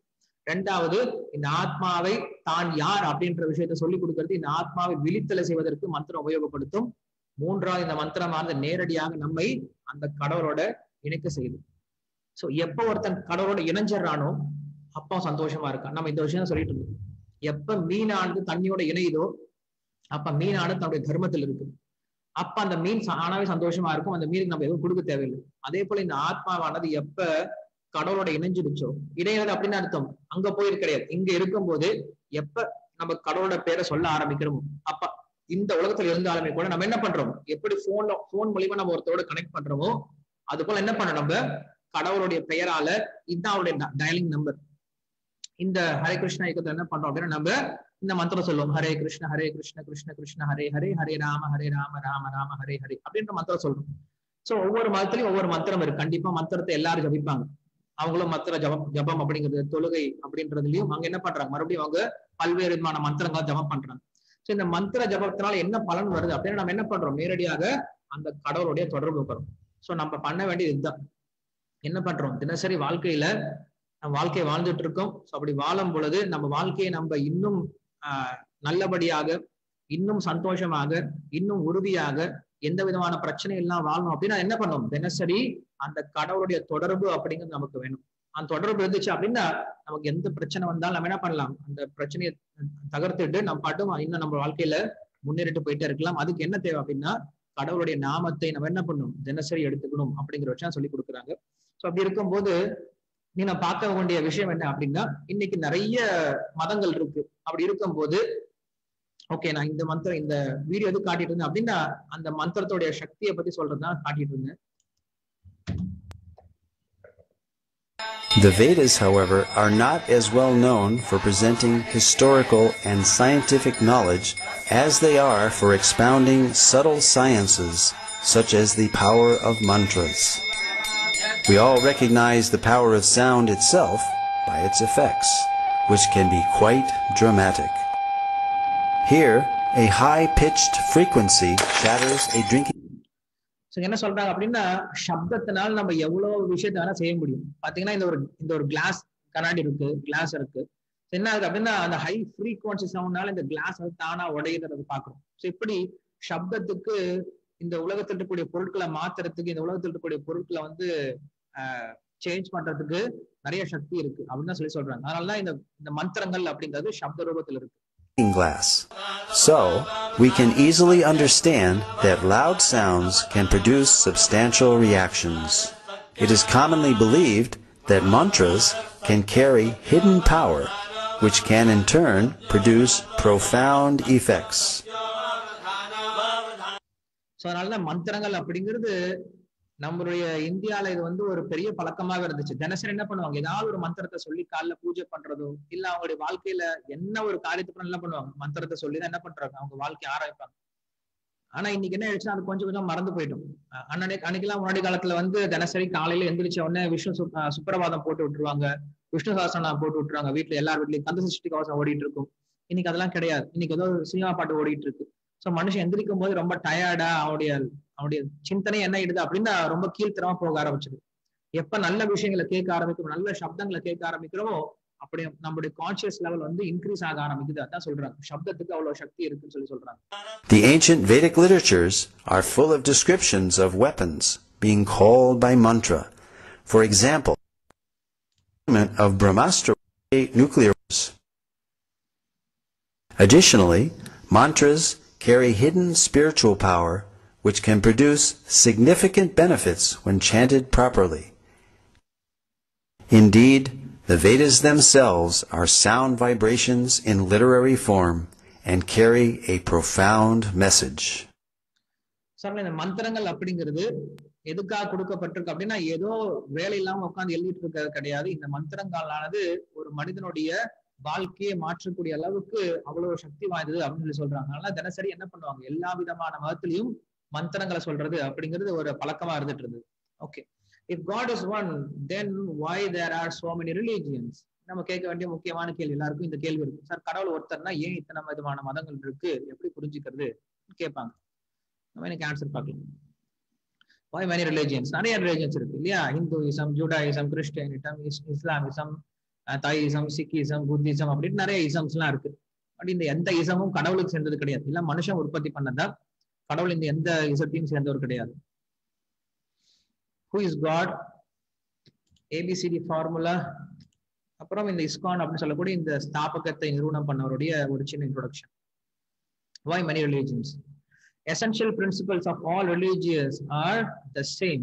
ரெண்டாவது இந்த ஆத்மாவை தான் யார் அப்படின்ற விஷயத்த சொல்லி கொடுக்கிறது இந்த ஆத்மாவை விழித்தலை செய்வதற்கு மந்திரம் உபயோகப்படுத்தும் மூன்றாவது இந்த மந்திரமானது நேரடியாக நம்மை அந்த கடவுளோட இணைக்க செய்யுது சோ எப்ப ஒருத்தன் கடவுளோட இணைஞ்சிடறானோ அப்போ சந்தோஷமா இருக்கான் நம்ம இந்த விஷயம் சொல்லிட்டு இருந்தோம் எப்ப மீனானது தண்ணியோட இணையுதோ அப்ப மீனானது தன்னுடைய தர்மத்தில் இருக்கு அப்ப அந்த மீன் ஆனாவே சந்தோஷமா இருக்கும் அந்த மீனுக்கு நம்ம எதுவும் கொடுக்க தேவையில்லை அதே போல இந்த ஆத்மாவானது எப்ப கடவுளோட இணைஞ்சிடுச்சோ இடையிறது அப்படின்னு அர்த்தம் அங்க போயிரு கிடையாது இங்க இருக்கும்போது எப்ப நம்ம கடவுளோட பேரை சொல்ல ஆரம்பிக்கிறோமோ அப்ப இந்த உலகத்துல இருந்தாலுமே கூட நம்ம என்ன பண்றோம் எப்படி போன்ல போன் மூலியமா நம்ம ஒருத்தரோட கனெக்ட் பண்றோமோ அது போல என்ன பண்றோம் நம்ம கடவுளுடைய பெயரால இதுதான் அவருடைய டயலிங் நம்பர் இந்த ஹரே கிருஷ்ணா இயக்கத்துல என்ன பண்றோம் அப்படின்னா நம்ம இந்த மந்திரம் சொல்லுவோம் ஹரே கிருஷ்ண ஹரே கிருஷ்ண கிருஷ்ண கிருஷ்ண ஹரே ஹரே ஹரே ராம ஹரே ராம ராம ராம ஹரே ஹரே அப்படின்ற மந்திரம் சொல்றோம் சோ ஒவ்வொரு மதத்திலயும் ஒவ்வொரு மந்திரம் இருக்கு கண்டிப்பா மந்திரத்தை எல்லாரும் ஜபிப்பாங்க அவங்களும் மந்திர ஜபம் ஜபம் அப்படிங்கிறது தொழுகை அப்படின்றதுலயும் அங்க என்ன பண்றாங்க மறுபடியும் அவங்க பல்வேறு விதமான மந்திரங்கள் ஜபம் பண்றாங்க சோ இந்த மந்திர ஜபத்தினால என்ன பலன் வருது அப்படின்னா நம்ம என்ன பண்றோம் நேரடியாக அந்த கடவுளுடைய தொடர்பு வரும் சோ நம்ம பண்ண வேண்டியது இதுதான் என்ன பண்றோம் தினசரி வாழ்க்கையில நம்ம வாழ்க்கையை வாழ்ந்துட்டு இருக்கோம் ஸோ அப்படி வாழும் பொழுது நம்ம வாழ்க்கையை நம்ம இன்னும் ஆஹ் நல்லபடியாக இன்னும் சந்தோஷமாக இன்னும் உறுதியாக எந்த விதமான பிரச்சனை எல்லாம் வாழணும் அப்படின்னா என்ன பண்ணும் தினசரி அந்த கடவுளுடைய தொடர்பு அப்படிங்கிறது நமக்கு வேணும் அந்த தொடர்பு இருந்துச்சு அப்படின்னா நமக்கு எந்த பிரச்சனை வந்தாலும் நம்ம என்ன பண்ணலாம் அந்த பிரச்சனையை தகர்த்துட்டு நம்ம பாட்டும் இன்னும் நம்ம வாழ்க்கையில முன்னேறிட்டு போயிட்டே இருக்கலாம் அதுக்கு என்ன தேவை அப்படின்னா கடவுளுடைய நாமத்தை நம்ம என்ன பண்ணணும் தினசரி எடுத்துக்கணும் அப்படிங்கிற விஷயம் சொல்லி கொடுக்குறாங்க ஸோ அப்படி இருக்கும்போது நீ நான் பார்க்க வேண்டிய விஷயம் என்ன அப்படின்னா இன்னைக்கு நிறைய மதங்கள் இருக்கு அப்படி இருக்கும்போது ஓகே நான் இந்த மந்திரம் இந்த வீடியோ எது காட்டிட்டு இருந்தேன் அப்படின்னா அந்த மந்திரத்தோடைய சக்தியை பத்தி சொல்றதுதான் காட்டிட்டு இருந்தேன் The Vedas, however, are not as well known for presenting historical and scientific knowledge as they are for expounding subtle sciences such as the power of mantras. We all recognize the power of sound itself by its effects, which can be quite dramatic. Here, a high-pitched frequency shatters a drinking so என்ன சொல்றாங்க அப்படின்னா சப்தத்தினால் நம்ம எவ்வளவு விஷயத்த வேணா செய்ய முடியும் பாத்தீங்கன்னா இந்த ஒரு இந்த ஒரு கிளாஸ் கண்ணாடி இருக்கு கிளாஸ் இருக்கு என்ன ஆகுது அப்படின்னா அந்த ஹை ஃப்ரீக்வன்சி சவுண்ட்னால இந்த கிளாஸ் வந்து தானா உடையுதுறது பாக்குறோம் ஸோ இப்படி சப்தத்துக்கு இந்த உலகத்தில் இருக்கக்கூடிய பொருட்களை மாத்துறதுக்கு இந்த உலகத்தில் இருக்கக்கூடிய பொருட்களை வந்து சேஞ்ச் பண்றதுக்கு நிறைய சக்தி இருக்கு அப்படின்னு சொல்லி சொல்றாங்க அதனாலதான் இந்த இந்த மந்திரங்கள் அப்படிங்கிறது சப்த ரூபத்தில் இருக்கு glass. So, we can easily understand that loud sounds can produce substantial reactions. It is commonly believed that mantras can carry hidden power, which can in turn produce profound effects. So அதனாலதான் மந்திரங்கள் அப்படிங்கிறது நம்மளுடைய இந்தியால இது வந்து ஒரு பெரிய பழக்கமாக இருந்துச்சு தினசரி என்ன பண்ணுவாங்க ஏதாவது ஒரு மந்திரத்தை சொல்லி காலைல பூஜை பண்றதோ இல்ல அவங்களுடைய வாழ்க்கையில என்ன ஒரு காரியத்துக்கு என்ன பண்ணுவாங்க மந்திரத்தை சொல்லி தான் என்ன பண்றாங்க அவங்க வாழ்க்கையை ஆரம்பிப்பாங்க ஆனா இன்னைக்கு என்ன ஆயிடுச்சுன்னா அது கொஞ்சம் கொஞ்சம் மறந்து போயிடும் அன்னைக்கு அன்னைக்கெல்லாம் முன்னாடி காலத்துல வந்து தினசரி காலையில எந்திரிச்ச உடனே விஷ்ணு சுப்பிரபாதம் போட்டு விட்டுருவாங்க விஷ்ணு சாசனம் போட்டு விட்டுருவாங்க வீட்டுல எல்லார் வீட்லயும் கந்த சஷ்டி கவசம் ஓடிட்டு இருக்கும் இன்னைக்கு அதெல்லாம் கிடையாது இன்னைக்கு ஏதோ சினிமா பாட்டு ஓடிட்டு இருக்கு ஸோ மனுஷன் எந்திரிக்கும் போது ரொம்ப டயர்டா அவனுடைய அவனுடைய சிந்தனை என்ன ஆயிடுது அப்படின்னா ரொம்ப கீழ்த்தரமா போக ஆரம்பிச்சிது எப்ப நல்ல விஷயங்களை கேட்க ஆரம்பிக்கிறோம் நல்ல சப்தங்களை கேட்க ஆரம்பிக்கிறோமோ அப்படி நம்மளுடைய கான்சியஸ் லெவல் வந்து இன்க்ரீஸ் ஆக ஆரம்பிக்குது அதான் சொல்றாங்க சப்தத்துக்கு அவ்வளவு சக்தி இருக்குன்னு சொல்லி சொல்றாங்க The ancient Vedic literatures are full of descriptions of weapons being called by mantra. For example, of Brahmastra nuclear weapons. Additionally, mantras carry hidden spiritual power which can produce significant benefits when chanted properly. Indeed, the Vedas themselves are sound vibrations in literary form and carry a profound message. Sir இந்த மந்திரங்கள் அப்படிங்கிறது எதுக்காக கொடுக்கப்பட்டிருக்கு அப்படின்னா ஏதோ வேலை இல்லாம உட்காந்து எழுதிட்டு இருக்கிறது கிடையாது இந்த மந்திரங்களானது ஒரு மனிதனுடைய வாழ்க்கையை மாற்றக்கூடிய அளவுக்கு அவ்வளவு சக்தி வாய்ந்தது அப்படின்னு சொல்லி சொல்றாங்க அதனால தினசரி என்ன பண்ணுவாங்க எல்லா விதமான மதத்திலையும் மந்திரங்களை சொல்றது அப்படிங்கிறது ஒரு பழக்கமா இருந்துட்டு இருந்தது okay if God is one then why there are so many religions நம்ம கேட்க வேண்டிய முக்கியமான கேள்வி எல்லாருக்கும் இந்த கேள்வி இருக்கு சார் கடவுள் ஒருத்தர்னா ஏன் இத்தனை விதமான மதங்கள் இருக்கு எப்படி புரிஞ்சுக்கிறது கேட்பாங்க நம்ம எனக்கு ஆன்சர் பார்க்கலாம் வை மெனி ரிலிஜியன்ஸ் நிறைய ரிலிஜியன்ஸ் இருக்கு இல்லையா Hinduism Judaism Christianism Islamism Taoism Sikhism Buddhism அப்படின்னு நிறைய இசம்ஸ் எல்லாம் இருக்கு பட் இந்த எந்த இசமும் கடவுளுக்கு சேர்ந்தது கிடையாது இல்ல மனுஷன் உற்பத்தி பண்ணதா கடவுள் இந்த எந்த இசத்தையும் சேர்ந்தவர் கிடையாது who is God ABCD formula அப்புறம் இந்த இஸ்கான் அப்படின்னு சொல்லக்கூடிய இந்த ஸ்தாபகத்தை நிறுவனம் பண்ணவருடைய ஒரு சின்ன introduction why many religions essential principles of all religions are the same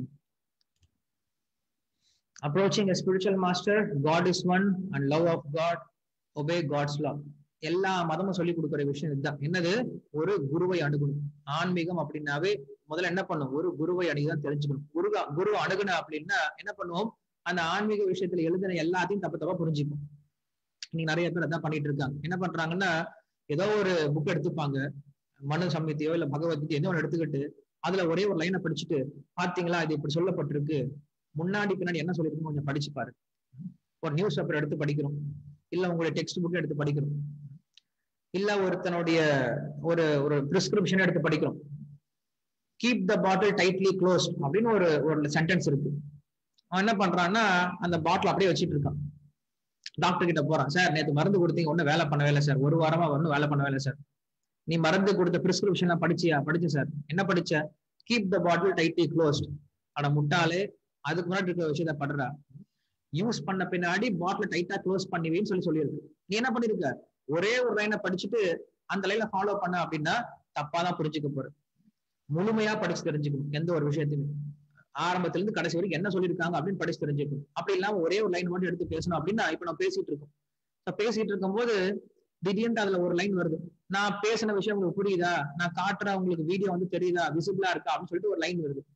approaching a spiritual master god is one and love of god obey god's law எல்லா மதமும் சொல்லி கொடுக்குற விஷயம் இதுதான் என்னது ஒரு குருவை அணுகணும் ஆன்மீகம் அப்படின்னாவே முதல்ல என்ன பண்ணும் ஒரு குருவை அணுகிதான் தெரிஞ்சுக்கணும் குரு குரு அணுகுன அப்படின்னா என்ன பண்ணுவோம் அந்த ஆன்மீக விஷயத்துல எழுதின எல்லாத்தையும் தப்பு தப்பா புரிஞ்சுக்கும் இன்னைக்கு நிறைய பேர் அதான் பண்ணிட்டு இருக்காங்க என்ன பண்றாங்கன்னா ஏதோ ஒரு புக் எடுத்துப்பாங்க மனு சம்மித்தியோ இல்ல பகவத்கீதை ஏதோ ஒன்று எடுத்துக்கிட்டு அதுல ஒரே ஒரு லைனை படிச்சுட்டு பாத்தீங்களா இது இப்படி சொல்லப்பட்டிருக்கு முன்னாடி பின்னாடி என்ன சொல்லிருக்கு கொஞ்சம் படிச்சு பாரு ஒரு நியூஸ் பேப்பர் எடுத்து படிக்கிறோம் இல்ல உங்களுடைய டெக்ஸ்ட் புக் எடுத்து படிக்கிறோம் இல்ல ஒருத்தனுடைய ஒரு ஒரு பிரிஸ்கிரிப்ஷன் எடுத்து படிக்கிறோம் keep the bottle tightly closed அப்படின்னு ஒரு ஒரு சென்டென்ஸ் இருக்கு அவன் என்ன பண்றான்னா அந்த பாட்டில் அப்படியே வச்சுட்டு இருக்கான் டாக்டர் கிட்ட போறான் சார் நேற்று மருந்து கொடுத்தீங்க ஒன்றும் வேலை பண்ணவே இல்லை சார் ஒரு வாரமா ஒன்றும் வேலை பண்ணவே இல்லை சார் நீ மருந்து கொடுத்த பிரிஸ்கிரிப்ஷன்லாம் படிச்சியா படிச்சேன் சார் என்ன படிச்ச keep the bottle tightly closed அட முட்டாளே அதுக்கு முன்னாடி இருக்கிற விஷயத்த படுறா யூஸ் பண்ண பின்னாடி பாட்டில் டைட்டா க்ளோஸ் பண்ணுவேன்னு சொல்லி சொல்லியிருக்கு நீ என்ன பண்ணிருக்க ஒரே ஒரு லைனை படிச்சுட்டு அந்த லைனை ஃபாலோ பண்ண அப்படின்னா தப்பா தான் புரிஞ்சுக்க போற முழுமையா படிச்சு தெரிஞ்சுக்கணும் எந்த ஒரு விஷயத்தையுமே ஆரம்பத்துல இருந்து கடைசி வரைக்கும் என்ன சொல்லியிருக்காங்க அப்படின்னு படிச்சு தெரிஞ்சுக்கணும் அப்படி இல்லாம ஒரே ஒரு லைன் மட்டும் எடுத்து பேசணும் அப்படின்னா இப்ப நான் பேசிட்டு இருக்கோம் பேசிட்டு இருக்கும்போது திடீர்னு அதுல ஒரு லைன் வருது நான் பேசின விஷயம் உங்களுக்கு புரியுதா நான் காட்டுறேன் உங்களுக்கு வீடியோ வந்து தெரியுதா விசிபிளா இருக்கா அப்படின்னு சொல்லிட்டு ஒரு லைன் வருது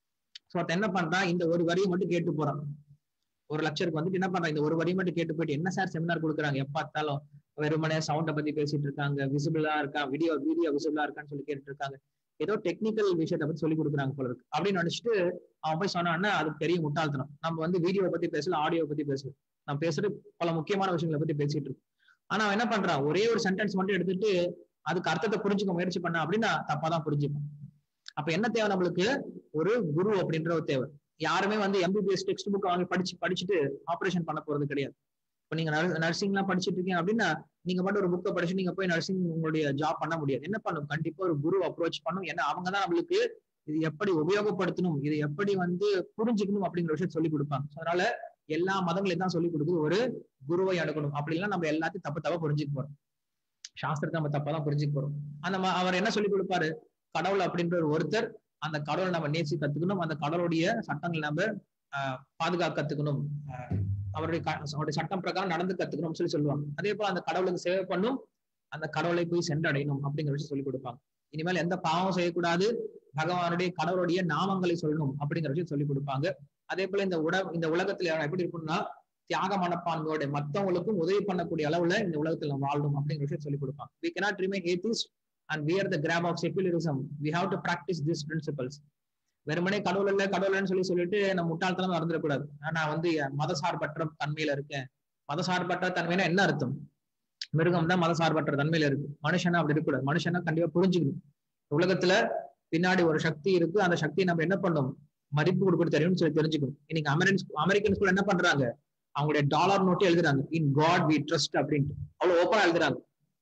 ஸோ ஒருத்தன் என்ன பண்றான் இந்த ஒரு வரியை மட்டும் கேட்டு போறான் ஒரு லட்சருக்கு வந்துட்டு என்ன பண்றான் இந்த ஒரு வரி மட்டும் கேட்டு போயிட்டு என்ன சார் செமினார் கொடுக்குறாங்க எப்ப பார்த்தாலும் வெறுமனே சவுண்டை பத்தி பேசிட்டு இருக்காங்க விசிபிளா இருக்கா வீடியோ வீடியோ விசிபிளா இருக்கான்னு சொல்லி கேட்டு இருக்காங்க ஏதோ டெக்னிக்கல் விஷயத்தை பத்தி சொல்லி கொடுக்குறாங்க போல இருக்கு அப்படின்னு நினைச்சிட்டு அவன் போய் சொன்னான்னா அது பெரிய முட்டாள்தனம் நம்ம வந்து வீடியோ பத்தி பேசல ஆடியோ பத்தி பேசல நம்ம பேசுறது பல முக்கியமான விஷயங்களை பத்தி பேசிட்டு இருக்கோம் ஆனா அவன் என்ன பண்றான் ஒரே ஒரு சென்டென்ஸ் மட்டும் எடுத்துட்டு அதுக்கு அர்த்தத்தை புரிஞ்சுக்க முயற்சி பண்ண அப்படின்னா தப்பா தான் புரிஞ்சுப்பான் அப்ப என்ன தேவை நம்மளுக்கு ஒரு குரு அப்படின்ற ஒரு தேவை யாருமே வந்து எம்பிபிஎஸ் டெக்ஸ்ட் புக் வாங்கி படிச்சு படிச்சுட்டு ஆபரேஷன் பண்ண போறது கிடையாது இப்ப நீங்க நர்சிங் எல்லாம் படிச்சுட்டு இருக்கீங்க அப்படின்னா நீங்க மட்டும் ஒரு புக்கை படிச்சு நீங்க போய் நர்சிங் உங்களுடைய ஜாப் பண்ண முடியாது என்ன பண்ணும் கண்டிப்பா ஒரு குரு அப்ரோச் பண்ணும் ஏன்னா அவங்க தான் நம்மளுக்கு இது எப்படி உபயோகப்படுத்தணும் இது எப்படி வந்து புரிஞ்சுக்கணும் அப்படிங்கிற விஷயம் சொல்லி கொடுப்பாங்க அதனால எல்லா மதங்களையும் தான் சொல்லி கொடுக்குது ஒரு குருவை அணுகணும் அப்படி இல்லைன்னா நம்ம எல்லாத்தையும் தப்பு தப்பா புரிஞ்சுக்க போறோம் சாஸ்திரத்தை நம்ம தப்பா தான் புரிஞ்சுக்க போறோம் அந்த அவர் என்ன சொல்லி கொடுப்பாரு கடவுள் அப்படின்ற ஒரு ஒருத்தர் அந்த கடவுளை நம்ம நேசி கத்துக்கணும் அந்த கடவுளுடைய சட்டங்கள் நம்ம பாதுகாக்க கத்துக்கணும் அவருடைய அவருடைய சட்டம் பிரகாரம் நடந்து கத்துக்கணும்னு சொல்லி சொல்லுவாங்க அதே போல அந்த கடவுளுக்கு சேவை பண்ணும் அந்த கடவுளை போய் சென்றடையணும் அப்படிங்கிற விஷயம் சொல்லி கொடுப்பாங்க இனிமேல் எந்த பாவம் செய்யக்கூடாது பகவானுடைய கடவுளுடைய நாமங்களை சொல்லணும் அப்படிங்கிற விஷயம் சொல்லி கொடுப்பாங்க அதே போல இந்த உட இந்த உலகத்துல எப்படி இருக்கும்னா தியாக மனப்பான்மையோட மத்தவங்களுக்கும் உதவி பண்ணக்கூடிய அளவுல இந்த உலகத்துல நம்ம வாழணும் அப்படிங்கிற விஷயம் சொல்லி கொடுப்பாங்க we cannot remain atheist and wear the grab of secularism we have to practice these principles வெறுமனே கடவுள் இல்ல கடவுள்னு சொல்லி சொல்லிட்டு நம்ம முட்டாள்தனம் நடந்துடக்கூடாது நான் வந்து மதசார்பற்ற தன்மையில இருக்கேன் மதசார்பற்ற தன்மைனா என்ன அர்த்தம் மிருகம் தான் மதசார்பற்ற தன்மையில இருக்கு மனுஷனா அப்படி இருக்கக்கூடாது மனுஷனா கண்டிப்பா புரிஞ்சுக்கணும் உலகத்துல பின்னாடி ஒரு சக்தி இருக்கு அந்த சக்தியை நம்ம என்ன பண்ணணும் மதிப்பு கொடுக்க தெரியும்னு சொல்லி தெரிஞ்சுக்கணும் இன்னைக்கு அமெரிக்கன் அமெரிக்கன் ஸ்கூல் என்ன பண்றாங்க அவங்களுடைய டாலர் நோட்டே எழுதுறாங்க இன் காட் வி ட்ரஸ்ட் அப்படின்ட்டு அவ்வளவு ஓப்பனா எழுதுறாங்க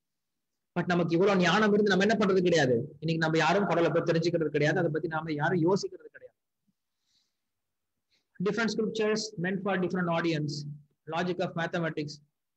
பட் நமக்கு இவ்வளவு ஞானம் இருந்து நம்ம என்ன பண்றது கிடையாது இன்னைக்கு நம்ம யாரும் கடவுளை பத்தி தெரிஞ்சுக்கிறது கிடையாது அதை பத்தி நாம யாரும் யோசிக்கிறது கிடையாது different scriptures meant for different audiences logic of mathematics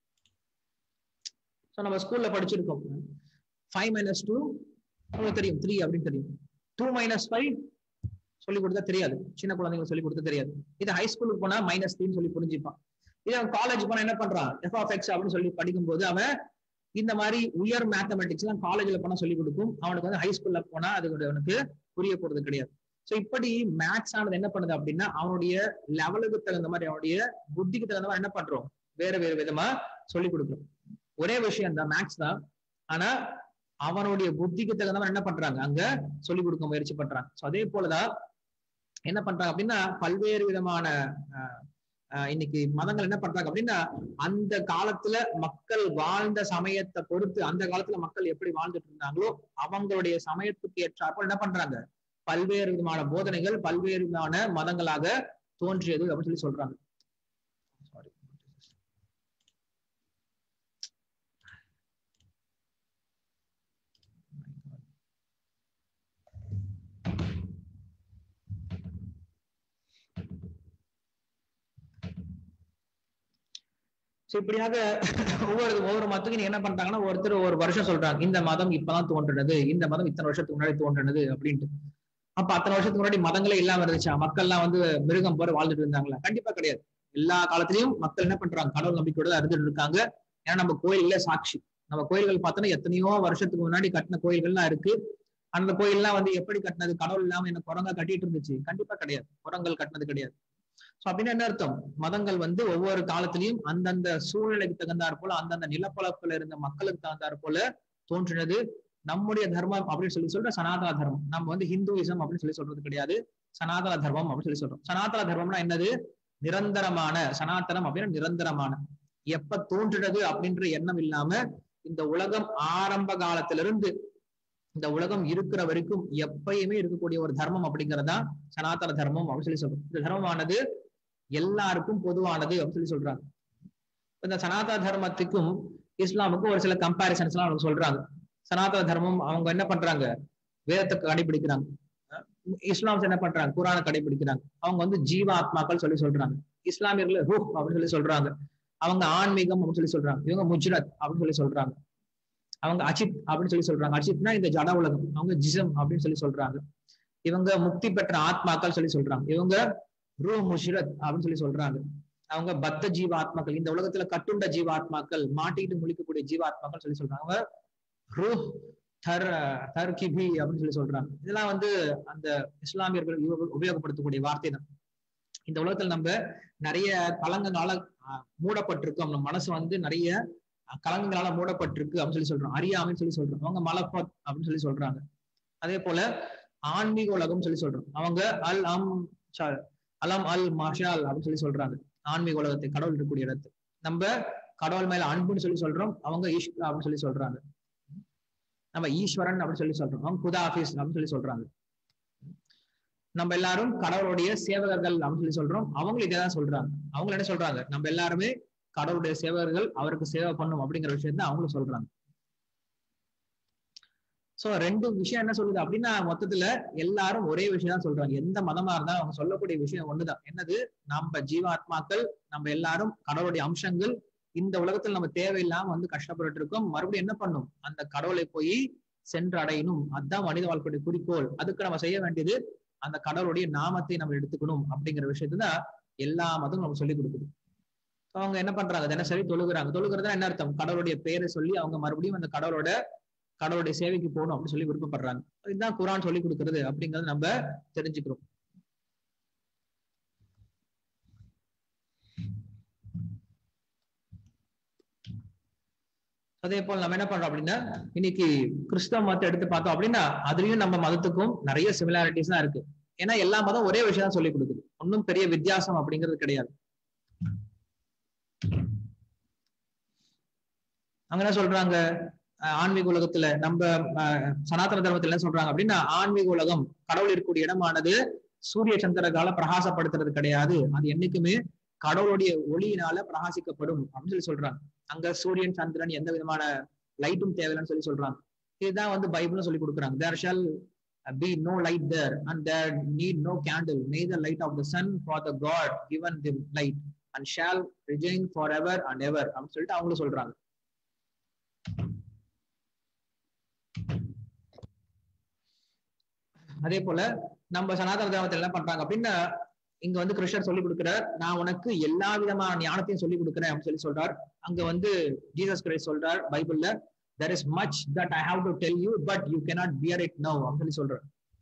so நம்ம ஸ்கூல்ல படிச்சிருக்கோம் ஃபைவ் மைனஸ் டூ உங்களுக்கு தெரியும் த்ரீ அப்படின்னு தெரியும் டூ மைனஸ் ஃபைவ் சொல்லி கொடுத்தா தெரியாது சின்ன குழந்தைங்களுக்கு சொல்லி கொடுத்தா தெரியாது இது ஹை ஸ்கூலுக்கு போனா மைனஸ் த்ரீன்னு சொல்லி புரிஞ்சுப்பான் இதே அவன் காலேஜ் போனா என்ன பண்றான் எஃப் ஆஃப் எக்ஸ் அப்படின்னு சொல்லி படிக்கும்போது அவன் இந்த மாதிரி உயர் மேத்தமெட்டிக்ஸ் எல்லாம் காலேஜ்ல போனா சொல்லி கொடுக்கும் அவனுக்கு வந்து ஹை ஸ்கூல்ல போனா அது அவனுக்கு புரிய போறது கிடையாது ஸோ இப்படி மேத்ஸ் ஆனது என்ன பண்ணுது அப்படின்னா அவனுடைய லெவலுக்கு தகுந்த மாதிரி அவனுடைய புத்திக்கு தகுந்த மாதிரி என்ன பண்றோம் வேற வேற விதமா சொல்லி கொடுக்குறோம் ஒரே விஷயம் தான் மேத்ஸ் தான் ஆனா அவனுடைய புத்திக்கு தகுந்த மாதிரி என்ன பண்றாங்க அங்க சொல்லி கொடுக்க முயற்சி பண்றாங்க ஸோ அதே போலதான் என்ன பண்றாங்க அப்படின்னா பல்வேறு விதமான இன்னைக்கு மதங்கள் என்ன பண்றாங்க அப்படின்னா அந்த காலத்துல மக்கள் வாழ்ந்த சமயத்தை பொறுத்து அந்த காலத்துல மக்கள் எப்படி வாழ்ந்துட்டு இருந்தாங்களோ அவங்களுடைய சமயத்துக்கு ஏற்றாற்போல் என்ன பண்றாங்க பல்வேறு விதமான போதனைகள் பல்வேறு விதமான மதங்களாக தோன்றியது அப்படின்னு சொல்லி சொல்றாங்க ஸோ இப்படியாக ஒவ்வொரு ஒவ்வொரு மதத்துக்கும் நீங்க என்ன பண்றாங்கன்னா ஒருத்தர் ஒரு வருஷம் சொல்றாங்க இந்த மதம் இப்பதான் தோன்றினது இந்த மதம் இத்தனை வருஷத்துக்கு முன்னாடி தோன்றினது அப்படின்ட்டு அப்ப அத்தனை வருஷத்துக்கு முன்னாடி மதங்களே இல்லாம இருந்துச்சா மக்கள்லாம் வந்து மிருகம் போற வாழ்ந்துட்டு இருந்தாங்களா கண்டிப்பா கிடையாது எல்லா காலத்திலயும் மக்கள் என்ன பண்றாங்க கடவுள் நம்பிக்கையோட தான் இருந்துட்டு இருக்காங்க ஏன்னா நம்ம கோயில்ல சாட்சி நம்ம கோயில்கள் பார்த்தோன்னா எத்தனையோ வருஷத்துக்கு முன்னாடி கட்டின கோயில்கள்லாம் இருக்கு அந்த கோயில்லாம் வந்து எப்படி கட்டினது கடவுள் இல்லாம என்ன குரங்கா கட்டிட்டு இருந்துச்சு கண்டிப்பா கிடையாது குரங்கள் கட்டினது கிடையாது சோ அப்படின்னு என்ன அர்த்தம் மதங்கள் வந்து ஒவ்வொரு காலத்திலையும் அந்தந்த சூழ்நிலைக்கு தகுந்தாற் போல அந்தந்த நிலப்பரப்புல இருந்த மக்களுக்கு தகுந்தாற் போல தோன்றினது நம்முடைய தர்மம் அப்படின்னு சொல்லி சொல்ற சனாதன தர்மம் நம்ம வந்து ஹிந்துவிசம் அப்படின்னு சொல்லி சொல்றது கிடையாது சனாதன தர்மம் அப்படின்னு சொல்லி சொல்றோம் சனாதன தர்மம்னா என்னது நிரந்தரமான சனாதனம் அப்படின்னா நிரந்தரமான எப்ப தோன்றினது அப்படின்ற எண்ணம் இல்லாம இந்த உலகம் ஆரம்ப காலத்திலிருந்து இந்த உலகம் இருக்கிற வரைக்கும் எப்பயுமே இருக்கக்கூடிய ஒரு தர்மம் அப்படிங்கறதா சனாதன தர்மம் அப்படின்னு சொல்லி சொல்றோம் இந்த தர்மமானது எல்லாருக்கும் பொதுவானது அப்படின்னு சொல்லி சொல்றாங்க இந்த சனாதன தர்மத்துக்கும் இஸ்லாமுக்கும் ஒரு சில கம்பாரிசன்ஸ் எல்லாம் அவங்க சொல்றாங்க சனாதன தர்மம் அவங்க என்ன பண்றாங்க வேதத்தை கடைபிடிக்கிறாங்க இஸ்லாம்ஸ் என்ன பண்றாங்க குரானை கடைபிடிக்கிறாங்க அவங்க வந்து ஜீவ ஆத்மாக்கள் சொல்லி சொல்றாங்க இஸ்லாமியர்கள் ரூஹ் அப்படின்னு சொல்லி சொல்றாங்க அவங்க ஆன்மீகம் அப்படின்னு சொல்லி சொல்றாங்க இவங்க முஜ்ரத் அப்படின்னு சொல்லி சொல்றாங்க அவங்க அஜித் அப்படின்னு சொல்லி சொல்றாங்க அஜித்னா இந்த ஜட உலகம் அவங்க ஜிசம் அப்படின்னு சொல்லி சொல்றாங்க இவங்க முக்தி பெற்ற ஆத்மாக்கள் சொல்லி சொல்றாங்க இவங்க ரூ முஷ்ரத் அப்படின்னு சொல்லி சொல்றாங்க அவங்க பத்த ஜீவ ஆத்மாக்கள் இந்த உலகத்துல கட்டுண்ட ஜீவ ஆத்மாக்கள் மாட்டிட்டு முழிக்கக்கூடிய ஜீவ ஆத்மாக்கள் சொல்லி சொல்றாங்க அவங்க ரூ தர் தர் கிபி அப்படின்னு சொல்லி சொல்றாங்க இதெல்லாம் வந்து அந்த இஸ்லாமியர்கள் உபயோகப்படுத்தக்கூடிய வார்த்தை தான் இந்த உலகத்துல நம்ம நிறைய கலங்கங்களால மூடப்பட்டிருக்கோம் நம்ம மனசு வந்து நிறைய கலங்கங்களால மூடப்பட்டிருக்கு அப்படின்னு சொல்லி சொல்றோம் அறியாமைன்னு சொல்லி சொல்றோம் அவங்க மலப்பத் அப்படின்னு சொல்லி சொல்றாங்க அதே போல ஆன்மீக உலகம் சொல்லி சொல்றோம் அவங்க அல் அம் அலம் அல் மஷால் அப்படின்னு சொல்லி சொல்றாங்க ஆன்மீக உலகத்தை கடவுள் இருக்கக்கூடிய இடத்து நம்ம கடவுள் மேல அன்புன்னு சொல்லி சொல்றோம் அவங்க ஈஸ்வரா அப்படின்னு சொல்லி சொல்றாங்க நம்ம ஈஸ்வரன் அப்படின்னு சொல்லி சொல்றோம் அவங்க குதா ஆபீஸ் அப்படின்னு சொல்லி சொல்றாங்க நம்ம எல்லாரும் கடவுளுடைய சேவகர்கள் அப்படின்னு சொல்லி சொல்றோம் அவங்களும் இதை தான் சொல்றாங்க அவங்க என்ன சொல்றாங்க நம்ம எல்லாருமே கடவுளுடைய சேவகர்கள் அவருக்கு சேவை பண்ணும் அப்படிங்கிற விஷயத்த அவங்களும் சொல்றாங்க சோ ரெண்டு விஷயம் என்ன சொல்லுது அப்படின்னா மொத்தத்துல எல்லாரும் ஒரே விஷயம் தான் சொல்றாங்க எந்த மதமா இருந்தா அவங்க சொல்லக்கூடிய விஷயம் ஒண்ணுதான் என்னது நம்ம ஜீவாத்மாக்கள் நம்ம எல்லாரும் கடவுளுடைய அம்சங்கள் இந்த உலகத்துல நம்ம தேவையில்லாம வந்து கஷ்டப்பட்டு இருக்கோம் மறுபடியும் என்ன பண்ணும் அந்த கடவுளை போய் சென்று அடையணும் அதுதான் மனித வாழ்க்கையுடைய குறிக்கோள் அதுக்கு நம்ம செய்ய வேண்டியது அந்த கடவுளுடைய நாமத்தை நம்ம எடுத்துக்கணும் அப்படிங்கிற விஷயத்தை தான் எல்லா மதமும் நம்ம சொல்லி கொடுக்குது அவங்க என்ன பண்றாங்க தினசரி தொழுகிறாங்க தொழுகிறது என்ன அர்த்தம் கடவுளுடைய பெயரை சொல்லி அவங்க மறுபடியும் அந்த கடவுளோட கடவுளுடைய சேவைக்கு போகணும் அப்படின்னு சொல்லி விருப்பப்படுறாங்க இதுதான் குரான் சொல்லி கொடுக்கறது அப்படிங்கறத நம்ம தெரிஞ்சுக்கிறோம் அதே போல் நம்ம என்ன பண்றோம் அப்படின்னா இன்னைக்கு கிறிஸ்தவ மதத்தை எடுத்து பார்த்தோம் அப்படின்னா அதுலயும் நம்ம மதத்துக்கும் நிறைய சிமிலாரிட்டிஸ் தான் இருக்கு ஏன்னா எல்லா மதம் ஒரே விஷயம் தான் சொல்லி கொடுக்குது ஒன்றும் பெரிய வித்தியாசம் அப்படிங்கிறது கிடையாது அவங்க என்ன சொல்றாங்க ஆன்மீக உலகத்துல நம்ம சனாதன தர்மத்துல என்ன சொல்றாங்க அப்படின்னா ஆன்மீக உலகம் கடவுள் இருக்கக்கூடிய இடமானது சூரிய சந்திரகால பிரகாசப்படுத்துறது கிடையாது அது என்னைக்குமே கடவுளுடைய ஒளியினால பிரகாசிக்கப்படும் அப்படின்னு சொல்லி சொல்றாங்க அங்க சூரியன் சந்திரன் எந்த விதமான லைட்டும் தேவையில்லைன்னு சொல்லி சொல்றாங்க இதுதான் வந்து பைபிளும் சொல்லி கொடுக்குறாங்க there shall be no light there and there need no candle neither light of the sun for the god given them light and shall regain forever and ever அப்படின்னு சொல்லிட்டு அவங்களும் சொல்றாங்க அதே போல நம்ம சனாதன தர்மத்தில் என்ன பண்றாங்க அப்படின்னா இங்க வந்து கிருஷ்ணர் சொல்லி கொடுக்கிறார் நான் உனக்கு எல்லா விதமான ஞானத்தையும் சொல்லி கொடுக்குறேன் அப்படின்னு சொல்லி சொல்றார் அங்க வந்து ஜீசஸ் கிரைஸ்ட் சொல்றார் பைபிள்ல there is much that I have to tell you, but you cannot bear it now. அப்படின்னு சொல்லி சொல்றார்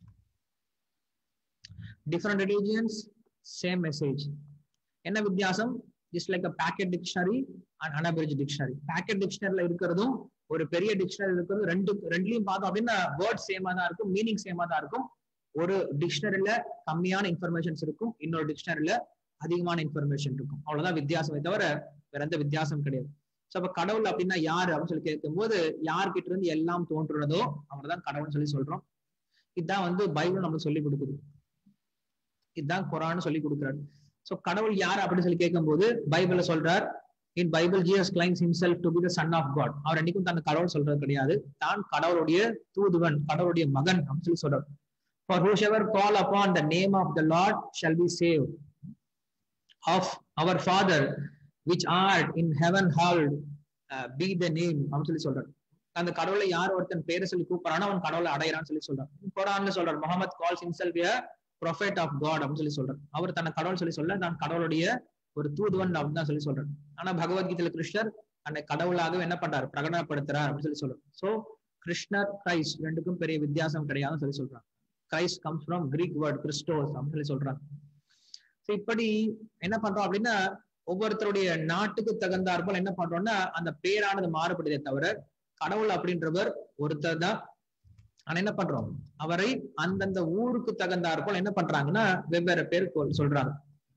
டிஃப்ரெண்ட் ரிலீஜியன்ஸ் சேம் மெசேஜ் என்ன வித்தியாசம் just like a pocket dictionary and unabridged dictionary pocket டிக்ஷனரில இருக்கிறதும் ஒரு பெரிய டிக்ஷனரி இருக்கிறது ரெண்டு ரெண்டுலையும் பார்த்தோம் அப்படின்னா வேர்ட் சேமா தான் இருக்கும் மீனிங் சேமா தான் இருக்கும் ஒரு டிக்ஷனரியில கம்மியான இன்ஃபர்மேஷன்ஸ் இருக்கும் இன்னொரு டிக்ஷனரியில அதிகமான இன்ஃபர்மேஷன் இருக்கும் அவ்வளவுதான் வித்தியாசமே தவிர வேற எந்த வித்தியாசம் கிடையாது ஸோ அப்ப கடவுள் அப்படின்னா யாரு அப்படின்னு சொல்லி கேட்கும்போது யார்கிட்ட இருந்து எல்லாம் தோன்றுறதோ அவர் தான் கடவுள்னு சொல்லி சொல்றோம் இதுதான் வந்து பைபிள் நமக்கு சொல்லி கொடுக்குது இதுதான் குரான் சொல்லி கொடுக்குறாரு ஸோ கடவுள் யார் அப்படின்னு சொல்லி கேட்கும்போது பைபிள்ல சொல்றார் in Bible Jesus claims himself to be the son of God அவர் என்னைக்கும் தன் கடவுள் சொல்றது கிடையாது தான் கடவுளுடைய தூதுவன் கடவுளுடைய மகன் அப்படின்னு சொல்லி சொல்றார் for whose ever call upon the name of the Lord shall be save of our Father which art in heaven hallowed be the name அப்படின்னு சொல்லி சொல்றாரு அந்த கடவுளை யார் ஒருத்தன் பேரை சொல்லி கூப்பிடறானோ அவன் கடவுளை அடையிறான்னு சொல்லி சொல்றான் குரான்ல சொல்றாரு Muhammad calls himself a prophet of God அப்படின்னு சொல்லி சொல்றாரு அவர் தன்னை கடவுள் சொல்லி சொல்ல நான் கடவுளுடைய ஒரு தூதுவன் அப்படின்னு தான் சொல்லி சொல்றாரு ஆனா பகவத்கீதையில கிருஷ்ணர் தன்னை கடவுளாகவே என்ன பண்றாரு பிரகடனப்படுத்துறார் அப்படின்னு சொல்லி சொல்றாரு சோ கிருஷ்ணர் கிரைஸ்ட் ரெண்டுக்கும் பெரிய வித்தியாசம் கிடையாதுன்னு சொல்லி சொல்றாங்க Christ comes from Greek word Christos அப்படின்னு சொல்லி சொல்றாங்க ஸோ இப்படி என்ன பண்றோம் அப்படின்னா ஒவ்வொருத்தருடைய நாட்டுக்கு தகுந்தாற்போல் என்ன பண்றோம்னா அந்த பேரானது மாறுபடுதே தவிர கடவுள் அப்படின்றவர் ஒருத்தர் தான் ஆனா என்ன பண்றோம் அவரை அந்தந்த ஊருக்கு தகுந்தாற்போல் என்ன பண்றாங்கன்னா வெவ்வேறு பேர் கொ- சொல்றாங்க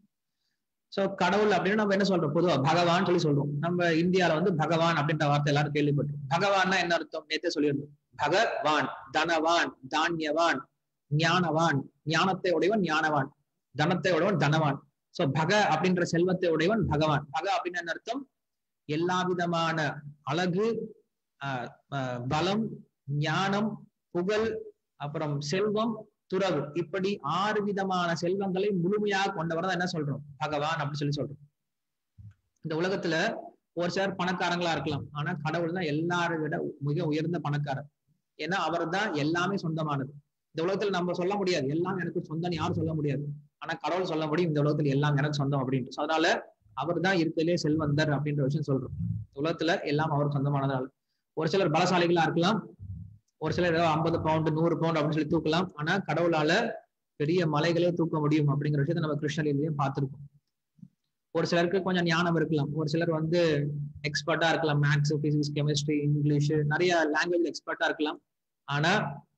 சோ கடவுள் அப்படின்னு நம்ம என்ன சொல்றோம் பொதுவா பகவான் சொல்லி சொல்றோம் நம்ம இந்தியால வந்து பகவான் அப்படின்ற வார்த்தை எல்லாரும் கேள்விப்பட்டோம் பகவான்னா என்ன அர்த்தம் நேத்தே சொல்லியிருந்தோம் பகவான் தனவான் தானியவான் ஞானவான் ஞானத்தை உடையவன் ஞானவான் தனத்தை உடையவன் தனவான் சோ பக அப்படின்ற செல்வத்தை உடையவன் பகவான் பக அப்படின்னு என்ன அர்த்தம் எல்லா விதமான அழகு ஆஹ் ஆஹ் பலம் ஞானம் புகழ் அப்புறம் செல்வம் துறவு இப்படி ஆறு விதமான செல்வங்களை முழுமையாக கொண்டவர் தான் என்ன சொல்றோம் பகவான் அப்படின்னு சொல்லி சொல்றோம் இந்த உலகத்துல ஒரு சிலர் பணக்காரங்களா இருக்கலாம் ஆனா கடவுள் தான் எல்லாரை விட மிக உயர்ந்த பணக்காரர் ஏன்னா அவர் தான் எல்லாமே சொந்தமானது இந்த உலகத்துல நம்ம சொல்ல முடியாது எல்லாம் எனக்கு சொந்தம் யாரும் சொல்ல முடியாது ஆனா கடவுள் சொல்ல முடியும் இந்த உலகத்துல எல்லாம் எனக்கு சொந்தம் அப்படின்ட்டு So, அதனால அவர் தான் இருக்கிறதுலே செல்வந்தர் அப்படின்ற விஷயம் சொல்றோம் இந்த உலகத்துல எல்லாம் அவர் சொந்தமானதால ஒரு சிலர் பலசாலிகளா இருக்கலாம் ஒரு சிலர் ஏதோ ஐம்பது பவுண்டு நூறு பவுண்ட் அப்படின்னு சொல்லி தூக்கலாம் ஆனா கடவுளால பெரிய மலைகளே தூக்க முடியும் அப்படிங்கிற விஷயத்த நம்ம கிருஷ்ணலீலையும் பார்த்திருக்கோம் ஒரு சிலருக்கு கொஞ்சம் ஞானம் இருக்கலாம் ஒரு சிலர் வந்து எக்ஸ்பர்ட்டா இருக்கலாம் மேக்ஸ் பிசிக்ஸ் கெமிஸ்ட்ரி இங்கிலீஷ் நிறைய லாங்குவேஜ் எக்ஸ்பர்ட்டா இருக்கலாம் ஆனா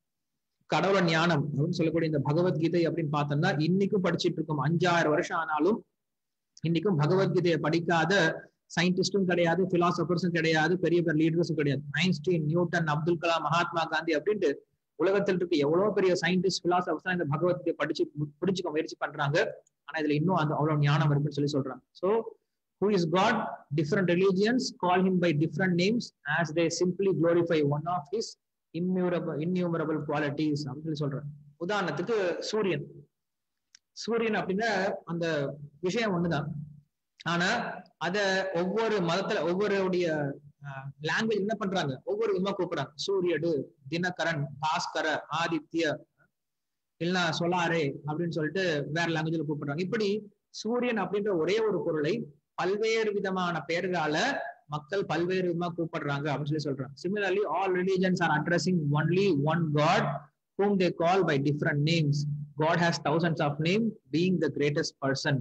கடவுள ஞானம் அப்படின்னு சொல்லக்கூடிய இந்த பகவத்கீதை அப்படின்னு பார்த்தோம்னா இன்னைக்கும் படிச்சிட்டு இருக்கோம் அஞ்சாயிரம் வருஷம் ஆனாலும் இன்னைக்கும் பகவத்கீதையை படிக்காத சயின்டிஸ்டும் கிடையாது பிலாசபர்ஸும் கிடையாது பெரிய பெரிய லீடர்ஸும் கிடையாது ஐன்ஸ்டீன் நியூட்டன் அப்துல் கலாம் மகாத்மா காந்தி அப்படின்ட்டு உலகத்தில் இருக்க எவ்வளவு பெரிய சயின்டிஸ்ட் பிலாசபர்ஸ் இந்த பகவத்கீதை படிச்சு பு- புரிஞ்சுக்க முயற்சி பண்றாங்க ஆனா இதுல இன்னும் அந்த அவ்வளவு ஞானம் இருக்குன்னு சொல்லி சொல்றாங்க so who is God? Different religions call him by different names as they simply glorify one of his immuable, innumerable qualities அப்படின்னு சொல்லி சொல்றாங்க உதாரணத்துக்கு சூரியன் சூரியன் அப்படின்னா அந்த விஷயம் ஒண்ணுதான் ஆனா அத ஒவ்வொரு மதத்துல ஒவ்வொருடைய லாங்குவேஜ் என்ன பண்றாங்க ஒவ்வொரு விதமா கூப்பிடுறாங்க சூரியடு தினகரன் பாஸ்கர ஆதித்ய இல்லைன்னா சொலாரே அப்படின்னு சொல்லிட்டு வேற லாங்குவேஜ்ல கூப்பிடுறாங்க இப்படி சூரியன் அப்படின்ற ஒரே ஒரு பொருளை பல்வேறு விதமான பெயர்களால மக்கள் பல்வேறு விதமா கூப்பிடுறாங்க அப்படின்னு சொல்லி சொல்றாங்க similarly all religions are addressing only one God whom they call by different names god has thousands of names being the greatest person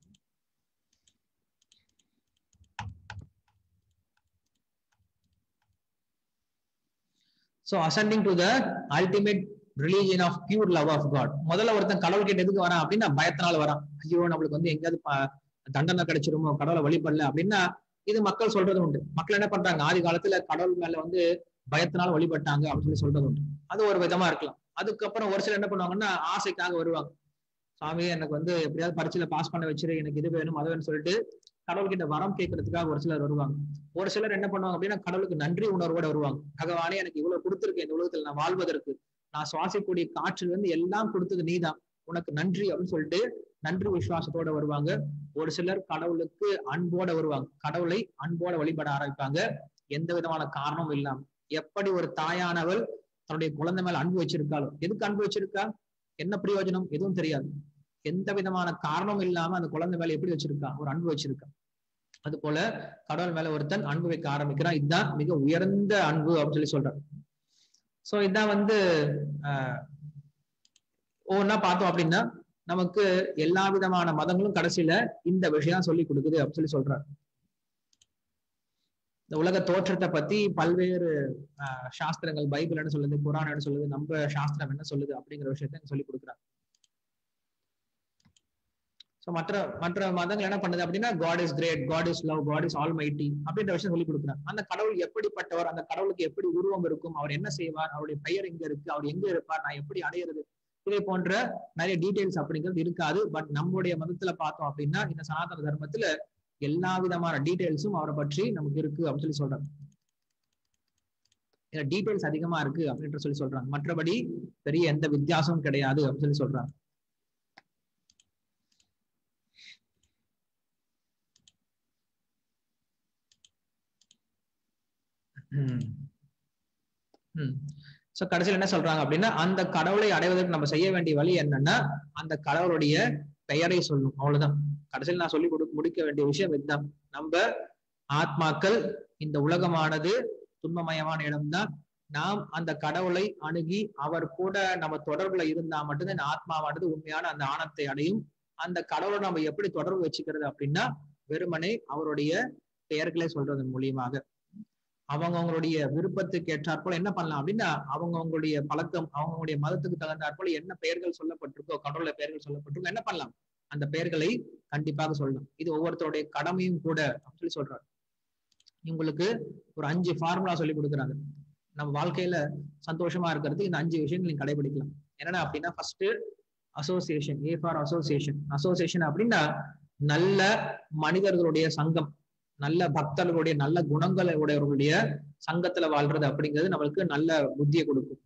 so ascending to the ultimate religion of pure love of god முதல்ல ஒருத்தன் கடவுள் கிட்ட எதுக்கு வரான் அப்படின்னா பயத்தினால வரான் ஐயோ நம்மளுக்கு வந்து எங்கேயாவது ப- தண்டனை கிடைச்சிருமோ கடவுளை வழிபடல அப்படின்னா இது மக்கள் சொல்றது உண்டு மக்கள் என்ன பண்றாங்க ஆதி காலத்துல கடவுள் மேல வந்து பயத்தினால வழிபட்டாங்க அப்படின்னு சொல்லி சொல்றது உண்டு அது ஒரு விதமா இருக்கலாம் அதுக்கப்புறம் ஒரு சிலர் என்ன பண்ணுவாங்கன்னா ஆசைக்காக வருவாங்க சாமி எனக்கு வந்து எப்படியாவது பரீட்சையில பாஸ் பண்ண வச்சிரு எனக்கு இது வேணும் அது வேணும்னு சொல்லிட்டு கடவுள்கிட்ட வரம் கேட்கறதுக்காக ஒரு சிலர் வருவாங்க ஒரு சிலர் என்ன பண்ணுவாங்க அப்படின்னா கடவுளுக்கு நன்றி உணர்வோட வருவாங்க பகவானே எனக்கு இவ்வளவு கொடுத்துருக்கு இந்த உலகத்துல நான் வாழ்வதற்கு நான் சுவாசிக்கக்கூடிய காற்றில் இருந்து எல்லாம் கொடுத்தது நீதான் உனக்கு நன்றி அப்படின்னு சொல்லிட்டு நன்றி விசுவாசத்தோட வருவாங்க ஒரு சிலர் கடவுளுக்கு அன்போட வருவாங்க கடவுளை அன்போட வழிபட ஆரம்பிப்பாங்க எந்த விதமான காரணமும் இல்லாம எப்படி ஒரு தாயானவள் தன்னுடைய குழந்தை மேல அன்பு வச்சிருக்காளோ எதுக்கு அன்பு வச்சிருக்கா என்ன பிரயோஜனம் எதுவும் தெரியாது எந்த விதமான காரணமும் இல்லாம அந்த குழந்தை மேல எப்படி வச்சிருக்கா ஒரு அன்பு வச்சிருக்கா அது போல கடவுள் மேல ஒருத்தன் அன்பு வைக்க ஆரம்பிக்கிறான் இதுதான் மிக உயர்ந்த அன்பு அப்படின்னு சொல்லி சொல்றான் சோ இதான் வந்து ஆஹ் ஒவ்வொன்னா பார்த்தோம் அப்படின்னா நமக்கு எல்லா விதமான மதங்களும் கடைசியில இந்த விஷயம் சொல்லி கொடுக்குது அப்படின்னு சொல்லி சொல்றாரு இந்த உலக தோற்றத்தை பத்தி பல்வேறு ஆஹ், சாஸ்திரங்கள் பைபிள் என்ன சொல்லுது குரான் என்ன சொல்லுது நம்ம சாஸ்திரம் என்ன சொல்லுது அப்படிங்கிற விஷயத்த சொல்லி கொடுக்குறாங்க சோ மற்ற மற்ற மதங்கள் என்ன பண்ணுது அப்படின்னா God is great God is love God is almighty அப்படின்ற விஷயம் சொல்லி கொடுக்குறாங்க அந்த கடவுள் எப்படிப்பட்டவர் அந்த கடவுளுக்கு எப்படி உருவம் இருக்கும் அவர் என்ன செய்வார் அவருடைய பெயர் எங்க இருக்கு அவர் எங்க இருப்பார் நான் எப்படி அடையிறது இதை போன்ற நிறைய டீடைல்ஸ் அப்படிங்கிறது இருக்காது பட் நம்முடைய மதத்துல பார்த்தோம் அப்படின்னா இந்த சனாதன தர்மத்துல எல்லா விதமான டீடைல்ஸும் அவரை பற்றி நமக்கு இருக்கு அப்படின்னு சொல்லி சொல்றாங்க டீடைல்ஸ் அதிகமா இருக்கு அப்படின்ற சொல்லி சொல்றாங்க மற்றபடி பெரிய எந்த வித்தியாசமும் கிடையாது அப்படின்னு சொல்லி சொல்றாங்க சோ கடைசியில் என்ன சொல்றாங்க அப்படின்னா அந்த கடவுளை அடைவதற்கு நம்ம செய்ய வேண்டிய வழி என்னன்னா அந்த கடவுளுடைய பெயரை சொல்லும் அவ்வளவுதான் கடைசியில் நான் சொல்லி கொடு முடிக்க வேண்டிய விஷயம் இதுதான் நம்ம ஆத்மாக்கள் இந்த உலகமானது துன்பமயமான இடம்தான் நாம் அந்த கடவுளை அணுகி அவர் கூட நம்ம தொடர்புல இருந்தா மட்டும்தான் இந்த ஆத்மாவானது உண்மையான அந்த ஆணத்தை அடையும் அந்த கடவுளை நம்ம எப்படி தொடர்பு வச்சுக்கிறது அப்படின்னா வெறுமனே அவருடைய பெயர்களை சொல்றதன் மூலியமாக அவங்கவுங்களுடைய விருப்பத்துக்கு ஏற்றாற்போல என்ன பண்ணலாம் அப்படின்னா அவங்கவுங்களுடைய பழக்கம் அவங்களுடைய மதத்துக்கு தகுந்தாற்போல என்ன பெயர்கள் சொல்லப்பட்டிருக்கோ கடவுள பெயர்கள் சொல்லப்பட்டிருக்கோ என்ன பண்ணலாம் அந்த பெயர்களை கண்டிப்பாக சொல்லலாம் இது ஒவ்வொருத்தருடைய கடமையும் கூட அப்படின்னு சொல்லி சொல்றாரு உங்களுக்கு ஒரு அஞ்சு ஃபார்முலா சொல்லி கொடுக்குறாங்க நம்ம வாழ்க்கையில சந்தோஷமா இருக்கிறதுக்கு இந்த அஞ்சு விஷயங்கள் நீங்க கடைபிடிக்கலாம் என்னன்னா அப்படின்னா first association A for association association அப்படின்னா நல்ல மனிதர்களுடைய சங்கம் நல்ல பக்தர்களுடைய நல்ல குணங்களை உடையவர்களுடைய சங்கத்துல வாழ்றது அப்படிங்கிறது நம்மளுக்கு நல்ல புத்தியை கொடுக்கும்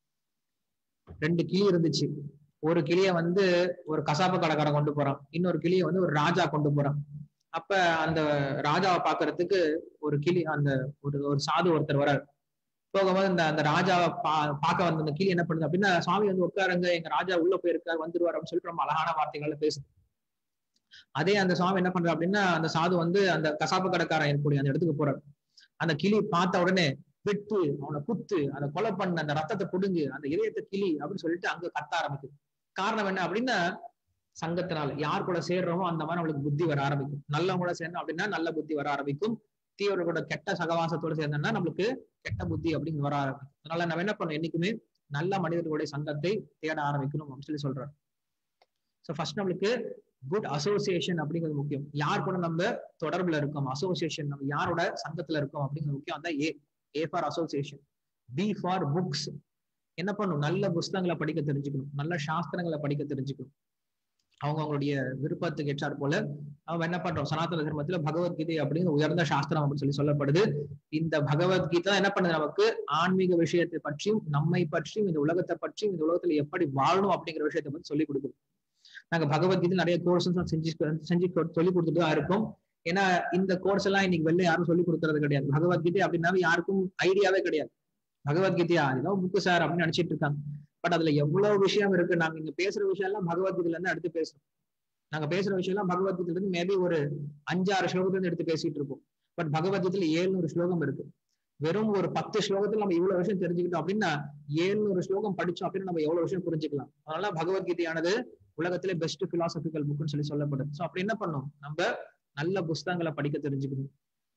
ரெண்டு கிளி இருந்துச்சு ஒரு கிளிய வந்து ஒரு கசாப்பு கடைக்காரன் கொண்டு போறான் இன்னொரு கிளிய வந்து ஒரு ராஜா கொண்டு போறான் அப்ப அந்த ராஜாவை பாக்குறதுக்கு ஒரு கிளி அந்த ஒரு ஒரு சாது ஒருத்தர் வராரு போகும்போது இந்த அந்த ராஜாவை பா பார்க்க வந்த அந்த கிளி என்ன பண்ணுது அப்படின்னா சுவாமி வந்து உட்காருங்க எங்க ராஜா உள்ள போயிருக்காரு வந்துருவாரு அப்படின்னு சொல்லிட்டு ரொம்ப அழகான வார்த்தைகள்ல பேசுது அதே அந்த சுவாமி என்ன பண்ற அப்படின்னா அந்த சாது வந்து அந்த கசாப்பு கடைக்காரன் இருக்கக்கூடிய அந்த இடத்துக்கு போறாரு அந்த கிளி பார்த்த உடனே வெட்டு அவனை குத்து அதை கொலை பண்ண அந்த ரத்தத்தை புடுங்கு அந்த இதயத்தை கிளி அப்படின்னு சொல்லிட்டு அங்க கத்த ஆரம்பிக்குது காரணம் என்ன அப்படின்னா சங்கத்தினால யார் கூட சேர்றோமோ அந்த மாதிரி நம்மளுக்கு புத்தி வர ஆரம்பிக்கும் நல்லவங்க கூட சேர்ந்தோம் அப்படின்னா நல்ல புத்தி வர ஆரம்பிக்கும் தீவிரங்களோட கெட்ட சகவாசத்தோட சேர்ந்தோம்னா நம்மளுக்கு கெட்ட புத்தி அப்படின்னு வர ஆரம்பிக்கும் அதனால நம்ம என்ன பண்ணணும் என்னைக்குமே நல்ல மனிதர்களுடைய சங்கத்தை தேட ஆரம்பிக்கணும் அப்படின்னு சொல்லி சொல்றாரு ஸோ ஃபர்ஸ்ட் நம்மளுக்கு குட் அசோசியேஷன் அப்படிங்கிறது முக்கியம் யார் கூட நம்ம தொடர்புல இருக்கோம் அசோசியேஷன் நம்ம யாரோட சங்கத்துல இருக்கோம் அப்படிங்கிறது முக்கியம் அதான் A A for association B for books என்ன பண்ணும் நல்ல புஸ்தகங்களை படிக்க தெரிஞ்சுக்கணும் நல்ல சாஸ்திரங்களை படிக்க தெரிஞ்சுக்கணும் அவங்க அவங்களுடைய விருப்பத்துக்கு ஏற்றார் போல அவங்க என்ன பண்றோம் சனாதன தர்மத்துல பகவத்கீதை அப்படிங்கிற உயர்ந்த சாஸ்திரம் அப்படின்னு சொல்லி சொல்லப்படுது இந்த பகவத்கீதை என்ன பண்ணுது நமக்கு ஆன்மீக விஷயத்தை பற்றியும் நம்மை பற்றியும் இந்த உலகத்தை பற்றியும் இந்த உலகத்துல எப்படி வாழணும் அப்படிங்கிற விஷயத்தை பத்தி சொல்லி கொடுக்குது நாங்க பகவத்கீதை நிறைய கோர்சஸ் செஞ்சு செஞ்சு சொல்லி கொடுத்துட்டு தான் இருக்கோம் ஏன்னா இந்த கோர்ஸ் எல்லாம் இன்னைக்கு வெளில யாரும் சொல்லி கொடுக்கறது கிடையாது பகவத்கீதை அப்படின்னாவே யாருக்கும் ஐடியாவே கிடையாது பகவத்கீதையா ஏதோ புக்கு சார் அப்படின்னு நினைச்சிட்டு இருக்காங்க பட் அதுல எவ்வளவு விஷயம் இருக்கு நாங்க இங்க பேசுற விஷயம் எல்லாம் பகவத்கீதையில இருந்து எடுத்து பேசுறோம் நாங்க பேசுற விஷயம் எல்லாம் பகவத்கீதையில இருந்து மேபி ஒரு அஞ்சாறு ஸ்லோகத்துல இருந்து எடுத்து பேசிட்டு இருப்போம் பட் பகவத்கீதையில ஏழுநூறு ஸ்லோகம் இருக்கு வெறும் ஒரு பத்து ஸ்லோகத்துல நம்ம இவ்வளவு விஷயம் தெரிஞ்சுக்கிட்டோம் அப்படின்னா ஏழுநூறு ஸ்லோகம் படிச்சோம் அப்படின்னு நம்ம எவ்வளவு விஷயம் புரிஞ்சுக்கலாம் அதனால பகவத்கீதையானது உலகத்திலே பெஸ்ட் பிலாசபிக்கல் புக்னு சொல்லி சொல்லப்படுது ஸோ அப்படி என்ன பண்ணும் நம்ம நல்ல புஸ்தகங்களை படிக்க தெரிஞ்சுக்கணும்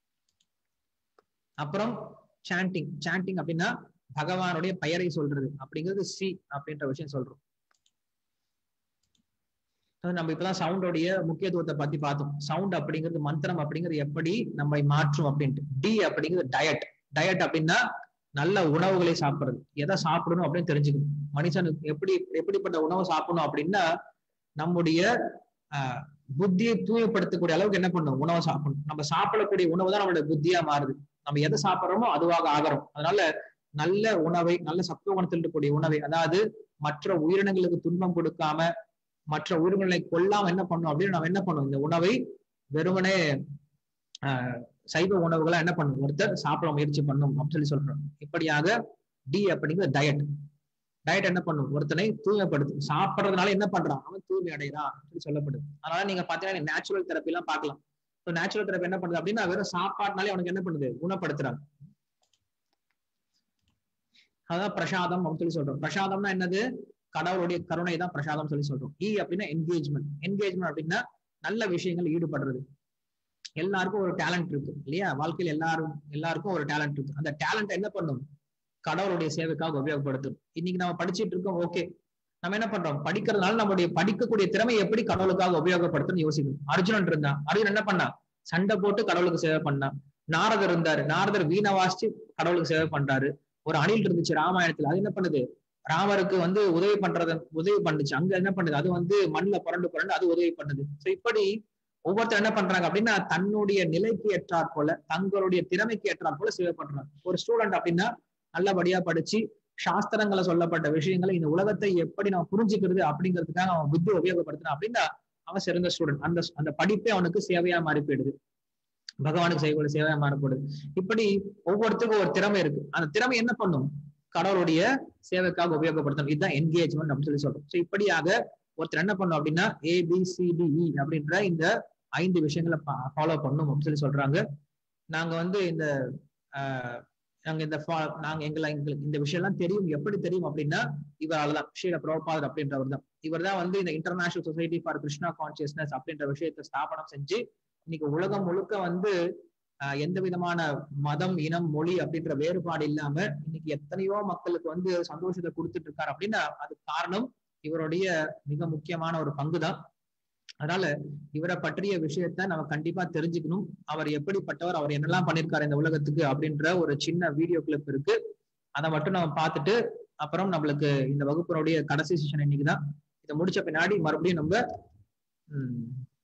அப்புறம் சாண்டிங் சாண்டிங் அப்படின்னா பகவானுடைய பெயரை சொல்றது அப்படிங்கிறது சி அப்படின்ற விஷயம் சொல்றோம் நம்ம இப்பதான் சவுண்டோடைய முக்கியத்துவத்தை பத்தி பார்த்தோம் சவுண்ட் அப்படிங்கிறது மந்திரம் அப்படிங்கிறது எப்படி நம்மை மாற்றும் அப்படின்ட்டு டி அப்படிங்கிறது டயட் டயட் அப்படின்னா நல்ல உணவுகளை சாப்பிடுறது எதை சாப்பிடணும் அப்படின்னு தெரிஞ்சுக்கணும் மனுஷனுக்கு எப்படி எப்படிப்பட்ட உணவு சாப்பிடணும் அப்படின்னா நம்முடைய ஆஹ் புத்தியை தூயப்படுத்தக்கூடிய அளவுக்கு என்ன பண்ணும் உணவை சாப்பிடணும் நம்ம சாப்பிடக்கூடிய உணவு தான் நம்மளுடைய புத்தியா மாறுது நம்ம எதை சாப்பிட்றோமோ அதுவாக ஆகிறோம் அதனால நல்ல உணவை நல்ல சத்துவ குணத்தில் இருக்கக்கூடிய உணவை அதாவது மற்ற உயிரினங்களுக்கு துன்பம் கொடுக்காம மற்ற உயிரினங்களை கொல்லாம என்ன பண்ணும் அப்படின்னு நம்ம என்ன பண்ணும் இந்த உணவை வெறுமனே ஆஹ் சைவ உணவுகளை என்ன பண்ணும் ஒருத்தர் சாப்பிட முயற்சி பண்ணும் அப்படின்னு சொல்லி சொல்றோம் இப்படியாக டி அப்படிங்கிற டயட் டயட் என்ன பண்ணும் ஒருத்தனை தூய்மைப்படுத்தும் சாப்பிட்றதுனால என்ன பண்றான் அவன் தூய்மை அடைகிறான் சொல்லி சொல்லப்படுது அதனால நீங்க பாத்தீங்கன்னா நேச்சுரல் தெரப்பி எல்லாம் பார்க்கலாம் இப்போ நேச்சுரல் தெரப்பி என்ன பண்ணுது அப்படின்னா வெறும் சாப்பாடுனாலே அவனுக்கு என்ன பண்ணுது குணப்படுத்துறாங்க அதான் பிரசாதம் அப்படின்னு சொல்லி சொல்றோம் பிரசாதம்னா என்னது கடவுளுடைய கருணை தான் பிரசாதம் சொல்லி சொல்றோம் இ அப்படின்னா என்கேஜ்மெண்ட் என்கேஜ்மெண்ட் அப்படின்னா நல்ல விஷயங்கள் ஈடுபடுறது எல்லாருக்கும் ஒரு டேலண்ட் இருக்கு இல்லையா வாழ்க்கையில் எல்லாரும் எல்லாருக்கும் ஒரு டேலண்ட் இருக்கு அந்த டேலண்ட் என்ன பண்ணும் கடவுளுடைய சேவைக்காக உபயோகப்படுத்தும் இன்னைக்கு நம்ம படிச்சுட்டு இருக்கோம் ஓகே நம்ம என்ன பண்றோம் படிக்கிறதுனால நம்மளுடைய படிக்கக்கூடிய திறமையை எப்படி கடவுளுக்காக உபயோகப்படுத்தணும் யோசிக்கணும் அர்ஜுனன் இருந்தான் அர்ஜுனன் என்ன பண்ணா சண்டை போட்டு கடவுளுக்கு சேவை பண்ணான் நாரதர் இருந்தாரு நாரதர் வீணை வாசிச்சு கடவுளுக்கு சேவை பண்றாரு ஒரு அணில் இருந்துச்சு ராமாயணத்துல அது என்ன பண்ணுது ராமருக்கு வந்து உதவி பண்றத உதவி பண்ணுச்சு அங்க என்ன பண்ணுது அது வந்து மண்ணில் புரண்டு புரண்டு அது உதவி பண்ணுது ஸோ இப்படி ஒவ்வொருத்தர் என்ன பண்றாங்க அப்படின்னா தன்னுடைய நிலைக்கு ஏற்றாற் போல தங்களுடைய திறமைக்கு ஏற்றாற் போல சேவை பண்றாங்க ஒரு ஸ்டூடெண்ட் அப்படின்னா நல்லபடியா படிச்சு சாஸ்திரங்களை சொல்லப்பட்ட விஷயங்களை இந்த உலகத்தை எப்படி நம்ம புரிஞ்சுக்கிறது அப்படிங்கிறதுக்காக அவன் புத்தி உபயோகப்படுத்தினான் அப்படின்னா அவன் சிறந்த ஸ்டூடெண்ட் அந்த அந்த படிப்பே அவனுக்கு சேவையா மாறி போயிடுது பகவானுக்கு செய்யக்கூடிய சேவை மாறப்படுது இப்படி ஒவ்வொருத்தருக்கும் ஒரு திறமை இருக்கு அந்த திறமை என்ன பண்ணும் கடவுளுடைய சேவைக்காக உபயோகப்படுத்தணும் இதுதான் என்கேஜ்மெண்ட் அப்படின்னு சொல்லி சொல்றோம் ஸோ இப்படியாக ஒருத்தர் என்ன பண்ணும் அப்படின்னா ஏபிசிடிஇ அப்படின்ற இந்த ஐந்து விஷயங்களை ஃபாலோ பண்ணும் அப்படின்னு சொல்லி சொல்றாங்க நாங்க வந்து இந்த ஆஹ், நாங்க இந்த fo- நாங்க எங்களை எங்களுக்கு இந்த விஷயம் எல்லாம் தெரியும் எப்படி தெரியும் அப்படின்னா இவரால் தான் ஸ்ரீல பிரபாதர் அப்படின்றவர் தான் இவர் தான் வந்து இந்த international society for Krishna consciousness அப்படின்ற விஷயத்தை ஸ்தாபனம் செஞ்சு இன்னைக்கு உலகம் முழுக்க வந்து ஆஹ், எந்த விதமான மதம் இனம் மொழி அப்படின்ற வேறுபாடு இல்லாம இன்னைக்கு எத்தனையோ மக்களுக்கு வந்து சந்தோஷத்தை கொடுத்துட்டு இருக்காரு அப்படின்னா அது காரணம் இவருடைய மிக முக்கியமான ஒரு பங்கு தான் அதனால இவரை பற்றிய விஷயத்த நம்ம கண்டிப்பா தெரிஞ்சுக்கணும் அவர் எப்படிப்பட்டவர் அவர் என்னெல்லாம் பண்ணிருக்காரு இந்த உலகத்துக்கு அப்படின்ற ஒரு சின்ன வீடியோ கிளிப் இருக்கு அதை மட்டும் நம்ம பார்த்துட்டு அப்புறம் நம்மளுக்கு இந்த வகுப்பினுடைய கடைசி செஷன் இன்னைக்கு தான் இதை முடிச்ச பின்னாடி மறுபடியும் நம்ம ம்,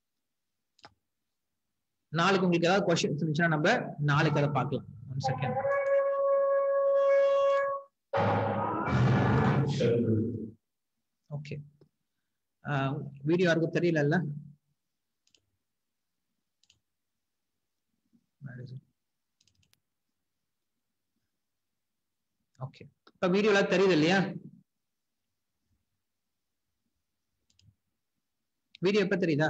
நாளைக்கு உங்களுக்கு ஏதாவது கொஸ்டின்ஸ் இருந்துச்சுன்னா நம்ம நாளைக்கு அதை பார்க்கலாம் ஒன் செகண்ட் ஓகே வீடியோ யாருக்கும் தெரியல ஓகே இப்ப வீடியோல தெரியுது இல்லையா வீடியோ எப்ப தெரியுதா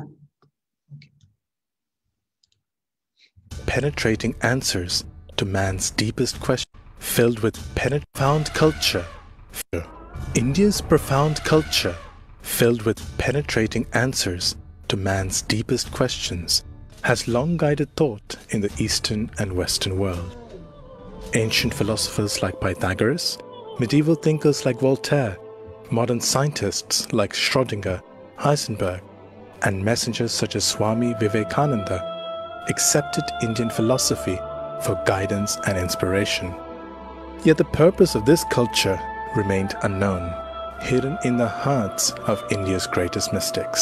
penetrating answers to man's deepest question, filled with profound culture. India's profound culture, filled with penetrating answers to man's deepest questions, has long guided thought in the Eastern and Western world. Ancient philosophers like Pythagoras, medieval thinkers like Voltaire, modern scientists like Schrödinger, Heisenberg, and messengers such as Swami Vivekananda accepted Indian philosophy for guidance and inspiration. Yet the purpose of this culture remained unknown, hidden in the hearts of India's greatest mystics.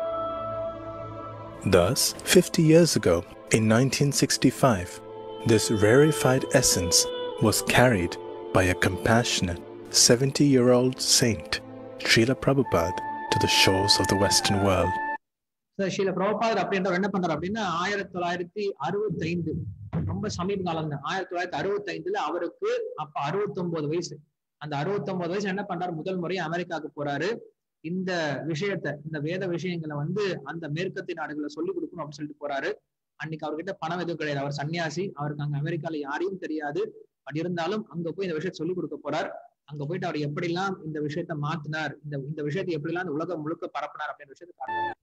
Thus, 50 years ago, in 1965, this rarefied essence was carried by a compassionate 70 year old saint, Srila Prabhupada, to the shores of the Western world. Sir Srila Prabhupada அப்படின்றவர் என்ன பண்றாரு அப்படின்னா ஆயிரத்தி தொள்ளாயிரத்தி அறுபத்தி ஐந்து ரொம்ப சமீப காலம் தான் ஆயிரத்தி தொள்ளாயிரத்தி அறுபத்தி ஐந்துல அவருக்கு அப்ப அறுபத்தி ஒன்பது வயசு அந்த அறுபத்தி ஒன்பது வயசு என்ன பண்றாரு முதல் முறை அமெரிக்காவுக்கு போறாரு இந்த விஷயத்த இந்த வேத விஷயங்களை வந்து அந்த மேற்கத்திய நாடுகளை சொல்லி கொடுக்கணும் அப்படின்னு சொல்லிட்டு போறாரு அன்னைக்கு அவர்கிட்ட பணம் எதுவும் கிடையாது அவர் சன்னியாசி அவருக்கு அங்க அமெரிக்கால யாரையும் தெரியாது பட் இருந்தாலும் அங்க போய் இந்த விஷயத்தை சொல்லி கொடுக்க போறார் அங்க போயிட்டு அவர் எப்படிலாம் இந்த விஷயத்த மாத்தினார் இந்த இந்த விஷயத்தை எப்படிலாம் இந்த உலகம் முழுக்க பரப்பினார் அப்படின்ற விஷயத்தை காட்டுறாரு.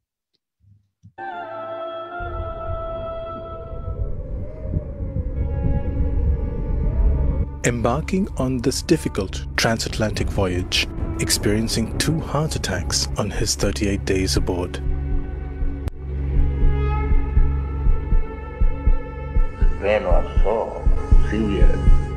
Embarking on this difficult transatlantic voyage, experiencing two heart attacks on his 38 days aboard. The pain was so severe.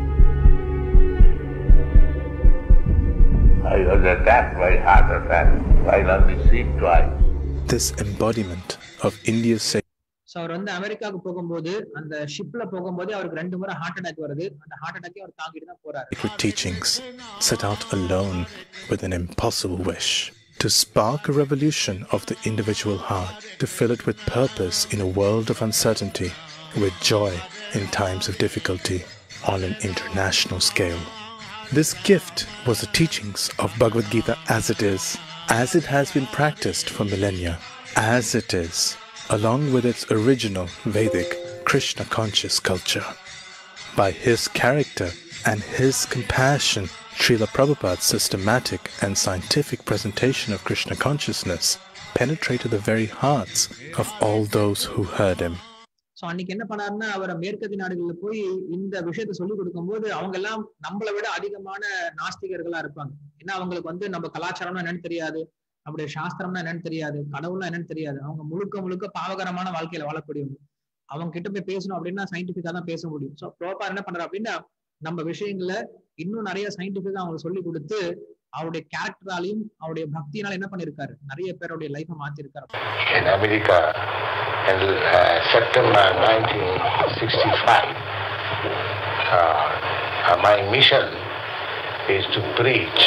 I was attacked by heart attack while on the sea twice. This embodiment of India's sacred so அவர் வந்து அமெரிக்காவுக்கு போகும்போது அந்த ஷிப்ல போகும்போதே அவருக்கு ரெண்டு முறை ஹார்ட் அட்டாக் வருது அந்த ஹார்ட் அட்டாக்கே அவர் தாங்கிட்டு தான் போறாரு teachings, set out alone with an impossible wish to spark a revolution of the individual heart, to fill it with purpose in a world of uncertainty, with joy in times of difficulty on an international scale. This gift was the teachings of Bhagavad Gita as it is, as it has been practiced for millennia, as it is, along with its original Vedic Krishna conscious culture. By his character and his compassion, Srila Prabhupada's systematic and scientific presentation of Krishna consciousness penetrated the very hearts of all those who heard him. So அன்னைக்கு என்ன பண்ணாருன்னா அவர் மேற்கத்திய நாடுகள்ல போய் இந்த விஷயத்த சொல்லி கொடுக்கும்போது அவங்க எல்லாம் நம்மளை விட அதிகமான நாஸ்திகர்களா இருப்பாங்க ஏன்னா அவங்களுக்கு வந்து நம்ம கலாச்சாரம்னா என்னன்னு தெரியாது நம்முடைய சாஸ்திரம்னா என்னன்னு தெரியாது கடவுள்னா என்னன்னு தெரியாது அவங்க முழுக்க முழுக்க பாவகரமான வாழ்க்கையில வாழக்கூடியவங்க அவங்க கிட்ட போய் பேசணும் அப்படின்னா சயின்டிபிக்கா தான் பேச முடியும் ஸோ ப்ரோப்பா என்ன பண்றாரு அப்படின்னா நம்ம விஷயங்களை இன்னும் நிறைய சயின்டிபிக்கா அவங்களுக்கு சொல்லி கொடுத்து அவருடைய கேரக்டராலையும் அவருடைய பக்தியினால என்ன பண்ணிருக்காரு நிறைய பேருடைய லைஃபை மாத்திருக்காரு In America in uh, September 1965, uh, uh, my mission is to preach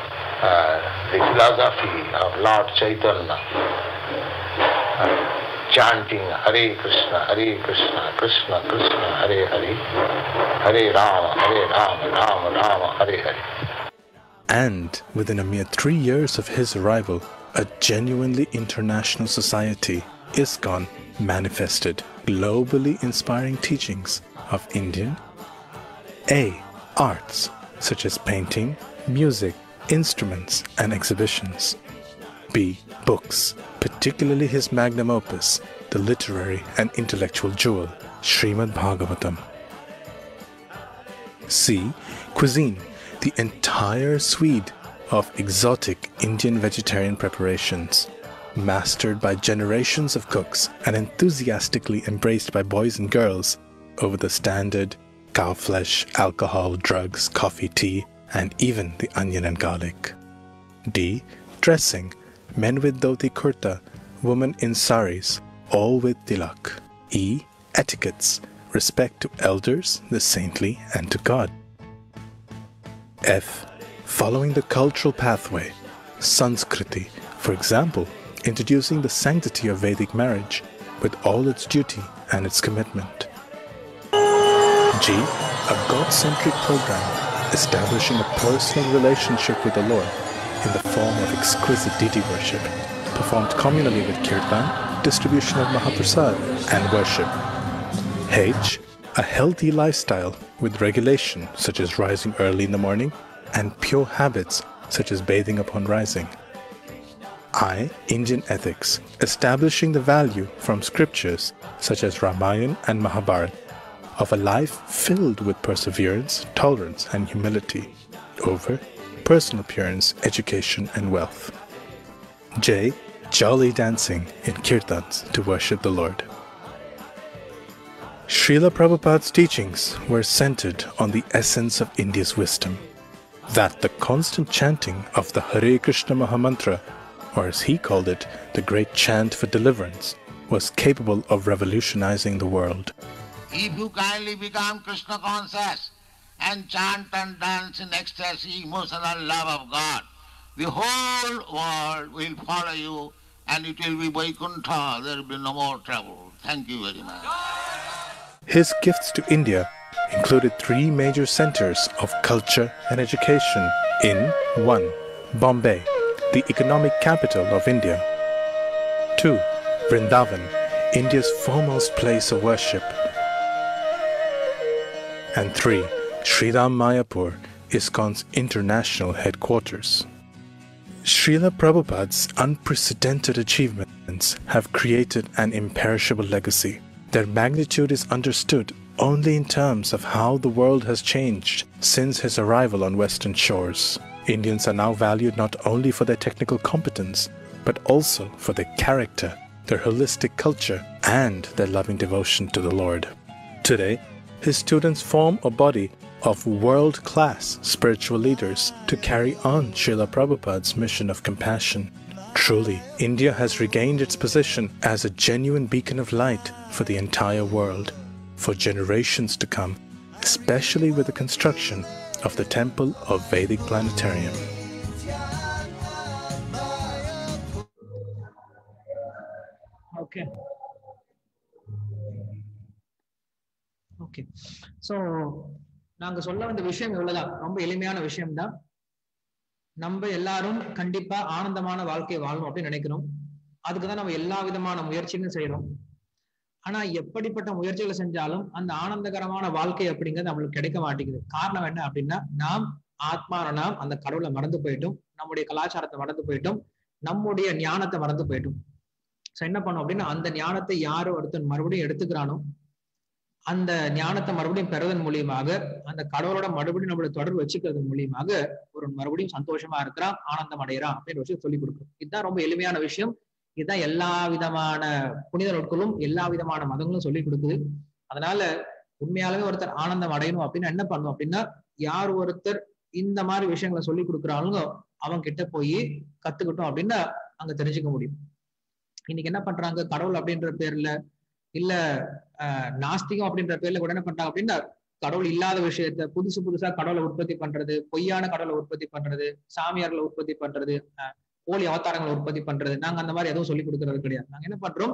uh, the philosophy of Lord Chaitanya. Uh, chanting Hare Krishna, Hare Krishna, Krishna Krishna, Hare Hare, Hare Rama, Hare Rama, Rama Rama, Hare Hare. And within a mere three years of his arrival, a genuinely international society, ISKCON, manifested globally inspiring teachings of Indian A. Arts such as painting, music, instruments, and exhibitions. B. Books, particularly his magnum opus, the literary and intellectual jewel, Srimad Bhagavatam. C. Cuisine, the entire suite of exotic Indian vegetarian preparations, mastered by generations of cooks and enthusiastically embraced by boys and girls over the standard cow flesh, alcohol, drugs, coffee, tea, and even the onion and garlic. D. Dressing, men with dhoti kurta, women in saris, all with tilak. E. Etiquettes, respect to elders, the saintly, and to God. F. Following the cultural pathway, Sanskriti, for example, introducing the sanctity of Vedic marriage with all its duty and its commitment. G. A God centric program establishing a personal relationship with the Lord in the form of exquisite deity worship, performed communally with kirtan, distribution of Mahaprasad, and worship. H. A healthy lifestyle with regulation such as rising early in the morning and pure habits such as bathing upon rising. I. Indian ethics, establishing the value from scriptures such as Ramayana and Mahabharata of a life filled with perseverance, tolerance, and humility over personal appearance, education, and wealth. J. Jolly dancing in kirtans to worship the Lord. Srila Prabhupada's teachings were centered on the essence of India's wisdom that the constant chanting of the Hare Krishna Mahamantra, or as he called it, the great chant for deliverance, was capable of revolutionizing the world. If you kindly become Krishna conscious and chant and dance in ecstasy, emotional love of God, the whole world will follow you and it will be Vaikuntha. There will be no more trouble. Thank you very much. His gifts to India included three major centers of culture and education in 1. Bombay, the economic capital of India. 2. Vrindavan, India's foremost place of worship. And 3. Sriram Mayapur, ISKCON's international headquarters. Srila Prabhupada's unprecedented achievements have created an imperishable legacy. Their magnitude is understood only in terms of how the world has changed since his arrival on Western shores. Indians are now valued not only for their technical competence, but also for their character, their holistic culture, and their loving devotion to the Lord. Today, his students form a body of world class spiritual leaders to carry on Srila Prabhupada's mission of compassion. Truly, India has regained its position as a genuine beacon of light for the entire world for generations to come, especially with the construction of the Temple of Vedic Planetarium. Okay okay so நாங்க சொல்ல வந்த விஷயம் இவ்வளவுதான் ரொம்ப எளிமையான விஷயம் தான் நம்ம எல்லாரும் கண்டிப்பா ஆனந்தமான வாழ்க்கையை வாழணும் அப்படின்னு நினைக்கிறோம் அதுக்கு தான் நம்ம எல்லா விதமான முயற்சிகளும் செய்யறோம் ஆனா எப்படிப்பட்ட முயற்சிகளை செஞ்சாலும் அந்த ஆனந்தகரமான வாழ்க்கை அப்படிங்கிறது நம்மளுக்கு கிடைக்க மாட்டேங்குது காரணம் என்ன அப்படின்னா நாம் ஆத்மான நாம் அந்த கடவுளை மறந்து போயிட்டோம் நம்முடைய கலாச்சாரத்தை மறந்து போயிட்டோம் நம்முடைய ஞானத்தை மறந்து போயிட்டோம் ஸோ என்ன பண்ணோம் அப்படின்னா அந்த ஞானத்தை யாரு ஒருத்தன் மறுபடியும் எடுத்துக்கிறானோ அந்த ஞானத்தை மறுபடியும் பெறுவதன் மூலியமாக அந்த கடவுளோட மறுபடியும் நம்மளோட தொடர்பு வச்சுக்கிறது மூலியமாக ஒரு மறுபடியும் சந்தோஷமா இருக்கிறான் ஆனந்தம் அடைகிறான் அப்படின்னு விஷயம் சொல்லி கொடுக்கும் இதுதான் ரொம்ப எளிமையான விஷயம் இதுதான் எல்லா விதமான புனித நூட்களும் எல்லா விதமான மதங்களும் சொல்லி கொடுக்குது அதனால உண்மையாலுமே ஒருத்தர் ஆனந்தம் அடையணும் அப்படின்னா என்ன பண்ணும் அப்படின்னா யார் ஒருத்தர் இந்த மாதிரி விஷயங்களை சொல்லி கொடுக்குறாங்களோ அவங்க கிட்ட போய் கத்துக்கிட்டோம் அப்படின்னா அங்க தெரிஞ்சுக்க முடியும் இன்னைக்கு என்ன பண்றாங்க கடவுள் அப்படின்ற பேர்ல இல்ல நாஸ்திகம் அப்படின்ற பேர்ல கூட என்ன பண்றாங்க அப்படின்னா கடவுள் இல்லாத விஷயத்த புதுசு புதுசா கடவுளை உற்பத்தி பண்றது பொய்யான கடவுளை உற்பத்தி பண்றது சாமியார்களை உற்பத்தி பண்றது போலி அவதாரங்களை உற்பத்தி பண்றது நாங்க அந்த மாதிரி எதுவும் சொல்லி கொடுக்கறது கிடையாது நாங்க என்ன பண்றோம்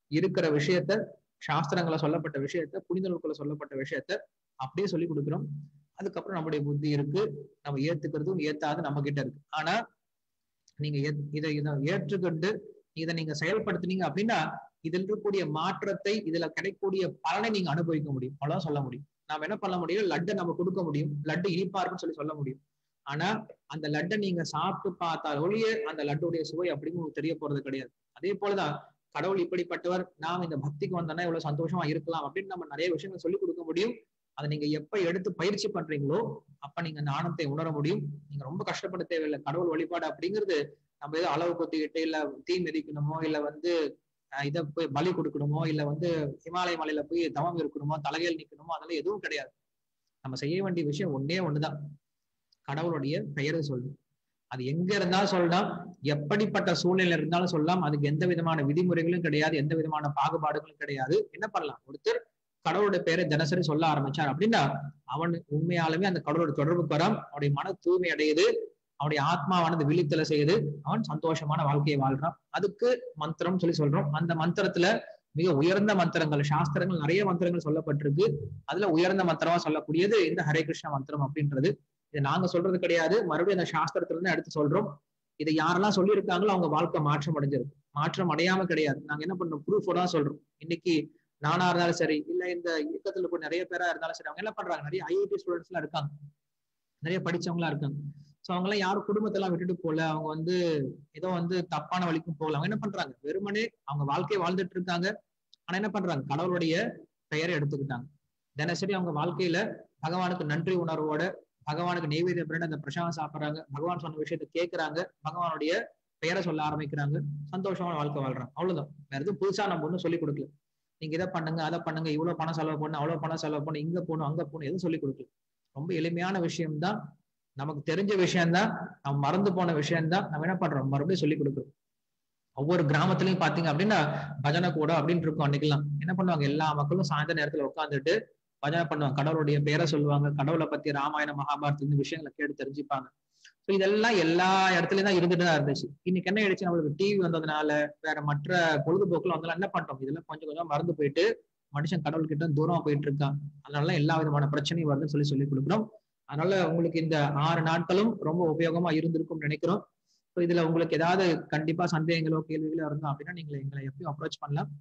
இருக்கிற விஷயத்த சாஸ்திரங்களை சொல்லப்பட்ட விஷயத்த புனித நூல்களை சொல்லப்பட்ட விஷயத்த அப்படியே சொல்லி கொடுக்குறோம் அதுக்கப்புறம் நம்முடைய புத்தி இருக்கு நம்ம ஏத்துக்கிறதும் ஏத்தாது நம்ம கிட்ட இருக்கு ஆனா நீங்க ஏத்- இதை இதை ஏற்றுக்கொண்டு இதை நீங்க செயல்படுத்துனீங்க அப்படின்னா இதில் இருக்கக்கூடிய மாற்றத்தை இதுல கிடைக்கக்கூடிய பலனை நீங்க அனுபவிக்க முடியும் அவ்வளவுதான் சொல்ல முடியும் நாம என்ன பண்ண முடியும் லட்டை நம்ம கொடுக்க முடியும் லட்டு இனிப்பா இருக்குன்னு சொல்லி சொல்ல முடியும் ஆனா அந்த லட்டை நீங்க சாப்பிட்டு பார்த்தால் ஒழிய அந்த லட்டுடைய சுவை அப்படின்னு உங்களுக்கு தெரிய போறது கிடையாது அதே போலதான் கடவுள் இப்படிப்பட்டவர் நாம் இந்த பக்திக்கு வந்தோம்னா இவ்வளவு சந்தோஷமா இருக்கலாம் அப்படின்னு நம்ம நிறைய விஷயங்கள் சொல்லி கொடுக்க முடியும் அதை நீங்க எப்ப எடுத்து பயிற்சி பண்றீங்களோ அப்ப நீங்க அந்த ஆனந்தத்தை உணர முடியும் நீங்க ரொம்ப கஷ்டப்பட தேவையில்லை கடவுள் வழிபாடு அப்படிங்கிறது நம்ம ஏதோ அளவு கொத்திக்கிட்டு இல்ல தீ மிதிக்கணுமோ இல்ல வந்து அஹ், இதை போய் பலி கொடுக்கணுமோ இல்ல வந்து இமாலய மலையில போய் தவம் இருக்கணுமோ தலைகையில் நிக்கணுமோ அதெல்லாம் எதுவும் கிடையாது நம்ம செய்ய வேண்டிய விஷயம் ஒன்னே ஒண்ணுதான் கடவுளுடைய பெயரை சொல்லணும் அது எங்க இருந்தாலும் சொல்லலாம் எப்படிப்பட்ட சூழ்நிலை இருந்தாலும் சொல்லலாம் அதுக்கு எந்த விதமான விதிமுறைகளும் கிடையாது எந்த விதமான பாகுபாடுகளும் கிடையாது என்ன பண்ணலாம் ஒருத்தர் கடவுளுடைய பெயரை தினசரி சொல்ல ஆரம்பிச்சார் அப்படின்னா அவன் உண்மையாலுமே அந்த கடவுளோட தொடர்புக்கு வரான் அவனுடைய மன தூய்மை அடையுது அவனுடைய ஆத்மாவானது விழித்தல செய்யுது அவன் சந்தோஷமான வாழ்க்கையை வாழ்றான் அதுக்கு மந்திரம் சொல்லி சொல்றோம் அந்த மந்திரத்துல மிக உயர்ந்த மந்திரங்கள் சாஸ்திரங்கள் நிறைய மந்திரங்கள் சொல்லப்பட்டிருக்கு அதுல உயர்ந்த மந்திரமா சொல்லக்கூடியது இந்த ஹரே கிருஷ்ண மந்திரம் அப்படின்றது இது நாங்க சொல்றது கிடையாது மறுபடியும் அந்த சாஸ்திரத்துல இருந்து எடுத்து சொல்றோம் இதை யாரெல்லாம் சொல்லியிருக்காங்களோ அவங்க வாழ்க்கை மாற்றம் அடைஞ்சிருக்கு மாற்றம் அடையாம கிடையாது நாங்க என்ன பண்றோம் ப்ரூஃபோட தான் சொல்றோம் இன்னைக்கு நானா இருந்தாலும் சரி இல்ல இந்த இயக்கத்துல கூட நிறைய பேரா இருந்தாலும் சரி அவங்க என்ன பண்றாங்க நிறைய ஐஐடி ஸ்டூடெண்ட்ஸ் எல்லாம் இருக்காங்க நிறைய படிச்சவங்களா இருக்காங்க சோ அவங்க எல்லாம் யாரும் குடும்பத்தெல்லாம் விட்டுட்டு போல அவங்க வந்து ஏதோ வந்து தப்பான வழிக்கும் போகல அவங்க என்ன பண்றாங்க வெறுமனே அவங்க வாழ்க்கையை வாழ்ந்துட்டு இருக்காங்க ஆனா என்ன பண்றாங்க கடவுளுடைய பெயரை எடுத்துக்கிட்டாங்க தினசரி அவங்க வாழ்க்கையில பகவானுக்கு நன்றி உணர்வோட பகவானுக்கு நெய்வேத்தியம் பண்ணி அந்த பிரசாதம் சாப்பிடுறாங்க பகவான் சொன்ன விஷயத்த கேட்கறாங்க பகவானுடைய பெயரை சொல்ல ஆரம்பிக்கிறாங்க சந்தோஷமான வாழ்க்கை வாழ்றாங்க அவ்வளவுதான் வேற எதுவும் புதுசா நம்ம ஒன்றும் சொல்லி கொடுக்கல நீங்க இதை பண்ணுங்க அதை பண்ணுங்க இவ்வளவு பணம் செலவு பண்ணு அவ்வளவு பணம் செலவு பண்ணு இங்க போகணும் அங்க போகணும் எதுவும் சொல்லி கொடுக்கல ரொம்ப எளிமையான விஷயம்தான் நமக்கு தெரிஞ்ச விஷயம்தான் நம்ம மறந்து போன விஷயம்தான் நம்ம என்ன பண்றோம் மறுபடியும் சொல்லி கொடுக்குறோம் ஒவ்வொரு கிராமத்துலயும் பாத்தீங்க அப்படின்னா பஜனை கூட அப்படின்னு இருக்கும் அன்னைக்கெல்லாம் என்ன பண்ணுவாங்க எல்லா மக்களும் சாயந்தர நேரத்துல உட்காந்துட்டு பஜனை பண்ணுவாங்க கடவுளுடைய பேரை சொல்லுவாங்க கடவுளை பத்தி ராமாயண மகாபாரத இந்த விஷயங்களை கேட்டு தெரிஞ்சுப்பாங்க ஸோ இதெல்லாம் எல்லா இடத்துலயும் தான் இருந்துட்டு தான் இருந்துச்சு இன்னைக்கு என்ன ஆயிடுச்சு நம்மளுக்கு டிவி வந்ததுனால வேற மற்ற பொழுதுபோக்குல வந்தாலும் என்ன பண்றோம் இதெல்லாம் கொஞ்சம் கொஞ்சம் மறந்து போயிட்டு மனுஷன் கடவுள் கிட்ட தூரமா போயிட்டு இருக்கான் அதனால எல்லா விதமான பிரச்சனையும் வருதுன்னு சொல்லி சொல்லி கொடுக்குறோம் அதனால உங்களுக்கு இந்த ஆறு நாட்களும் ரொம்ப உபயோகமா இருந்திருக்கும்னு நினைக்கிறோம் ஸோ இதுல உங்களுக்கு ஏதாவது கண்டிப்பா சந்தேகங்களோ கேள்விகளோ இருந்தோம் அப்படின்னா நீங்க எங்களை எப்பயும் அப்ரோச் பண்ணலாம்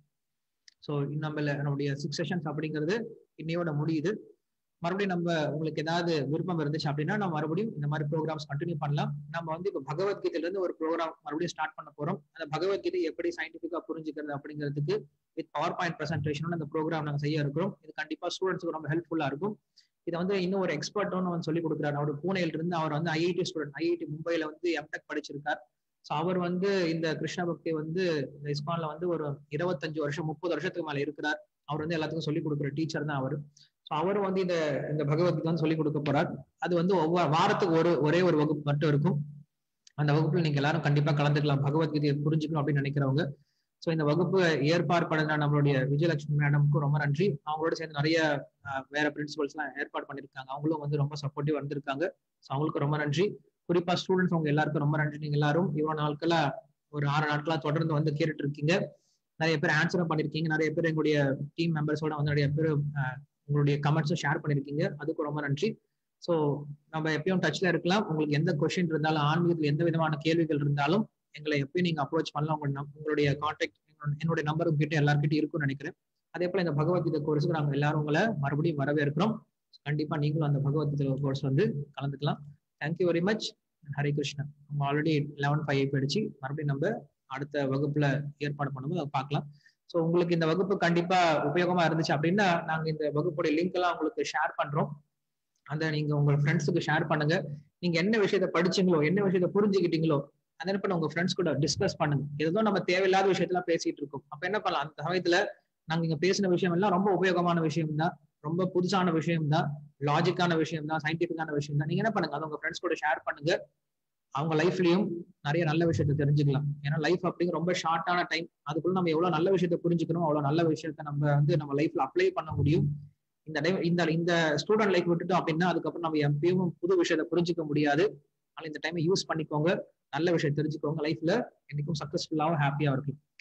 ஸோ நம்ம நம்முடைய சிக்ஸ் செஷன்ஸ் அப்படிங்கிறது இன்னையோட முடியுது மறுபடியும் நம்ம உங்களுக்கு ஏதாவது விருப்பம் இருந்துச்சு அப்படின்னா நம்ம மறுபடியும் இந்த மாதிரி ப்ரோக்ராம்ஸ் கண்டினியூ பண்ணலாம் நம்ம வந்து இப்போ பகவத்கீதையில இருந்து ஒரு ப்ரோக்ராம் மறுபடியும் ஸ்டார்ட் பண்ண போறோம் அந்த பகவத்கீதை எப்படி சயின்டிபிக்கா புரிஞ்சுக்கிறது அப்படிங்கிறதுக்கு வித் பவர் பாயிண்ட் பிரசன்டேஷன் அந்த ப்ரோக்ராம் நாங்கள் செய்ய இருக்கிறோம் இது கண்டிப்பா ஸ்டூடெண்ட்ஸ்க்கு ரொம்ப ஹெல்ப்ஃபுல்லா இருக்கும் இதை வந்து இன்னும் ஒரு எக்ஸ்பர்ட் ஒன்று வந்து சொல்லி கொடுக்குறாரு அவர் பூனேல இருந்து அவர் வந்து ஐஐடி ஸ்டூடெண்ட் ஐஐடி மும்பைல வந்து எம்டெக் படிச்சிருக்கார் ஸோ அவர் வந்து இந்த கிருஷ்ண பக்தி வந்து இந்த இஸ்கான்ல வந்து ஒரு இருபத்தஞ்சு வருஷம் முப்பது வருஷத்துக்கு மேல இருக்கிறார் அவர் வந்து எல்லாத்துக்கும் சொல்லி கொடுக்குற டீச்சர் தான் அவர் ஸோ அவர் வந்து இந்த இந்த பகவத்கீதை வந்து சொல்லி கொடுக்க போறார் அது வந்து ஒவ்வொரு வாரத்துக்கு ஒரு ஒரே ஒரு வகுப்பு மட்டும் இருக்கும் அந்த வகுப்புல நீங்க எல்லாரும் கண்டிப்பா கலந்துக்கலாம் பகவத்கீதையை புரிஞ்சுக்கணும் அப்படின்னு நினைக்கிறவங்க ஸோ இந்த வகுப்பு ஏற்பாடு பண்ண நம்மளுடைய விஜயலட்சுமி மேடம்க்கும் ரொம்ப நன்றி அவங்களோட சேர்ந்து நிறைய வேற பிரின்சிபல்ஸ் எல்லாம் ஏற்பாடு பண்ணிருக்காங்க அவங்களும் வந்து ரொம்ப சப்போர்ட்டிவ் வந்திருக்காங்க ஸோ அவங்களுக்கு ரொம்ப நன்றி குறிப்பா ஸ்டூடெண்ட்ஸ் அவங்க எல்லாருக்கும் ரொம்ப நன்றி நீங்க எல்லாரும் இவ்வளவு நாட்களா ஒரு ஆறு நாட்களா தொடர்ந்து வந்து கேட்டுட்டு இருக்கீங்க நிறைய பேர் ஆன்சரும் பண்ணிருக்கீங்க நிறைய பேர் எங்களுடைய டீம் மெம்பர்ஸோட வந்து நிறைய பேர் உங்களுடைய கமெண்ட்ஸும் ஷேர் பண்ணிருக்கீங்க அதுக்கு ரொம்ப நன்றி ஸோ நம்ம எப்பயும் டச்ல இருக்கலாம் உங்களுக்கு எந்த கொஸ்டின் இருந்தாலும் ஆன்மீகத்தில் எந்த விதமான கேள்விகள் இருந்தாலும் எங்களை எப்பயும் நீங்க அப்ரோச் பண்ணலாம் உங்க உங்களுடைய கான்டாக்ட் என்னுடைய நம்பர் உங்ககிட்ட எல்லாருக்கிட்டையும் இருக்கும்னு நினைக்கிறேன் அதே போல இந்த பகவத்கீதை கோர்ஸுக்கு நாங்கள் எல்லாரும் உங்களை மறுபடியும் வரவேற்கிறோம் கண்டிப்பா நீங்களும் அந்த பகவத்கீதை கோர்ஸ் வந்து கலந்துக்கலாம் thank you very much Hare Krishna நம்ம ஆல்ரெடி லெவன் ஃபைவ் போயிடுச்சு மறுபடியும் நம்ம அடுத்த வகுப்புல ஏற்பாடு பண்ணும்போது அதை பார்க்கலாம் ஸோ உங்களுக்கு இந்த வகுப்பு கண்டிப்பா உபயோகமா இருந்துச்சு அப்படின்னா நாங்க இந்த வகுப்புடைய லிங்க் எல்லாம் உங்களுக்கு ஷேர் பண்றோம் அந்த நீங்க உங்க ஃப்ரெண்ட்ஸுக்கு ஷேர் பண்ணுங்க நீங்க என்ன விஷயத்த படிச்சீங்களோ என்ன விஷயத்த புரிஞ்சுக்கிட்டீங்களோ அதை என்ன பண்ண உங்க ஃப்ரெண்ட்ஸ் கூட டிஸ்கஸ் பண்ணுங்க ஏதோ நம்ம தேவையில்லாத விஷயத்தெல்லாம் பேசிட்டு இருக்கோம் அப்ப என்ன பண்ணலாம் அந்த சமயத்துல நாங்க இங்க பேசின விஷயம் எல்லாம் ரொம்ப உபயோகமான விஷயம் தான் ரொம்ப புதுசான விஷயம் தான் லாஜிக்கான விஷயம் தான் சயின்டிபிக்கான விஷயம் தான் நீங்க என்ன பண்ணுங்க அதை உங்க ஃப்ரெண்ட்ஸ் கூட ஷேர் பண்ணுங்க அவங்க லைஃப்லயும் நிறைய நல்ல விஷயத்த தெரிஞ்சுக்கலாம் ஏன்னா லைஃப் அப்படிங்கிற ரொம்ப ஷார்ட்டான டைம் அதுக்குள்ள நம்ம எவ்வளவு நல்ல விஷயத்த புரிஞ்சுக்கணும் அவ்வளவு நல்ல விஷயத்த நம்ம வந்து நம்ம லைஃப்ல அப்ளை பண்ண முடியும் இந்த டைம் இந்த இந்த ஸ்டூடெண்ட் லைஃப் விட்டுட்டோம் அப்படின்னா அதுக்கப்புறம் நம்ம எப்பயும் புது விஷயத்த புரிஞ்சுக்க முடியாது அதனால இந்த டைமை யூஸ் பண்ணிக்கோங்க நல்ல விஷயம் தெரிஞ்சுக்கோங்க லைஃப்ல என்னைக்கும் சக்சஸ்ஃபுல்லாகவும் ஹாப்பியா இருக்கும் ஓகேவா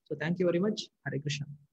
so thank you very much Hare Krishna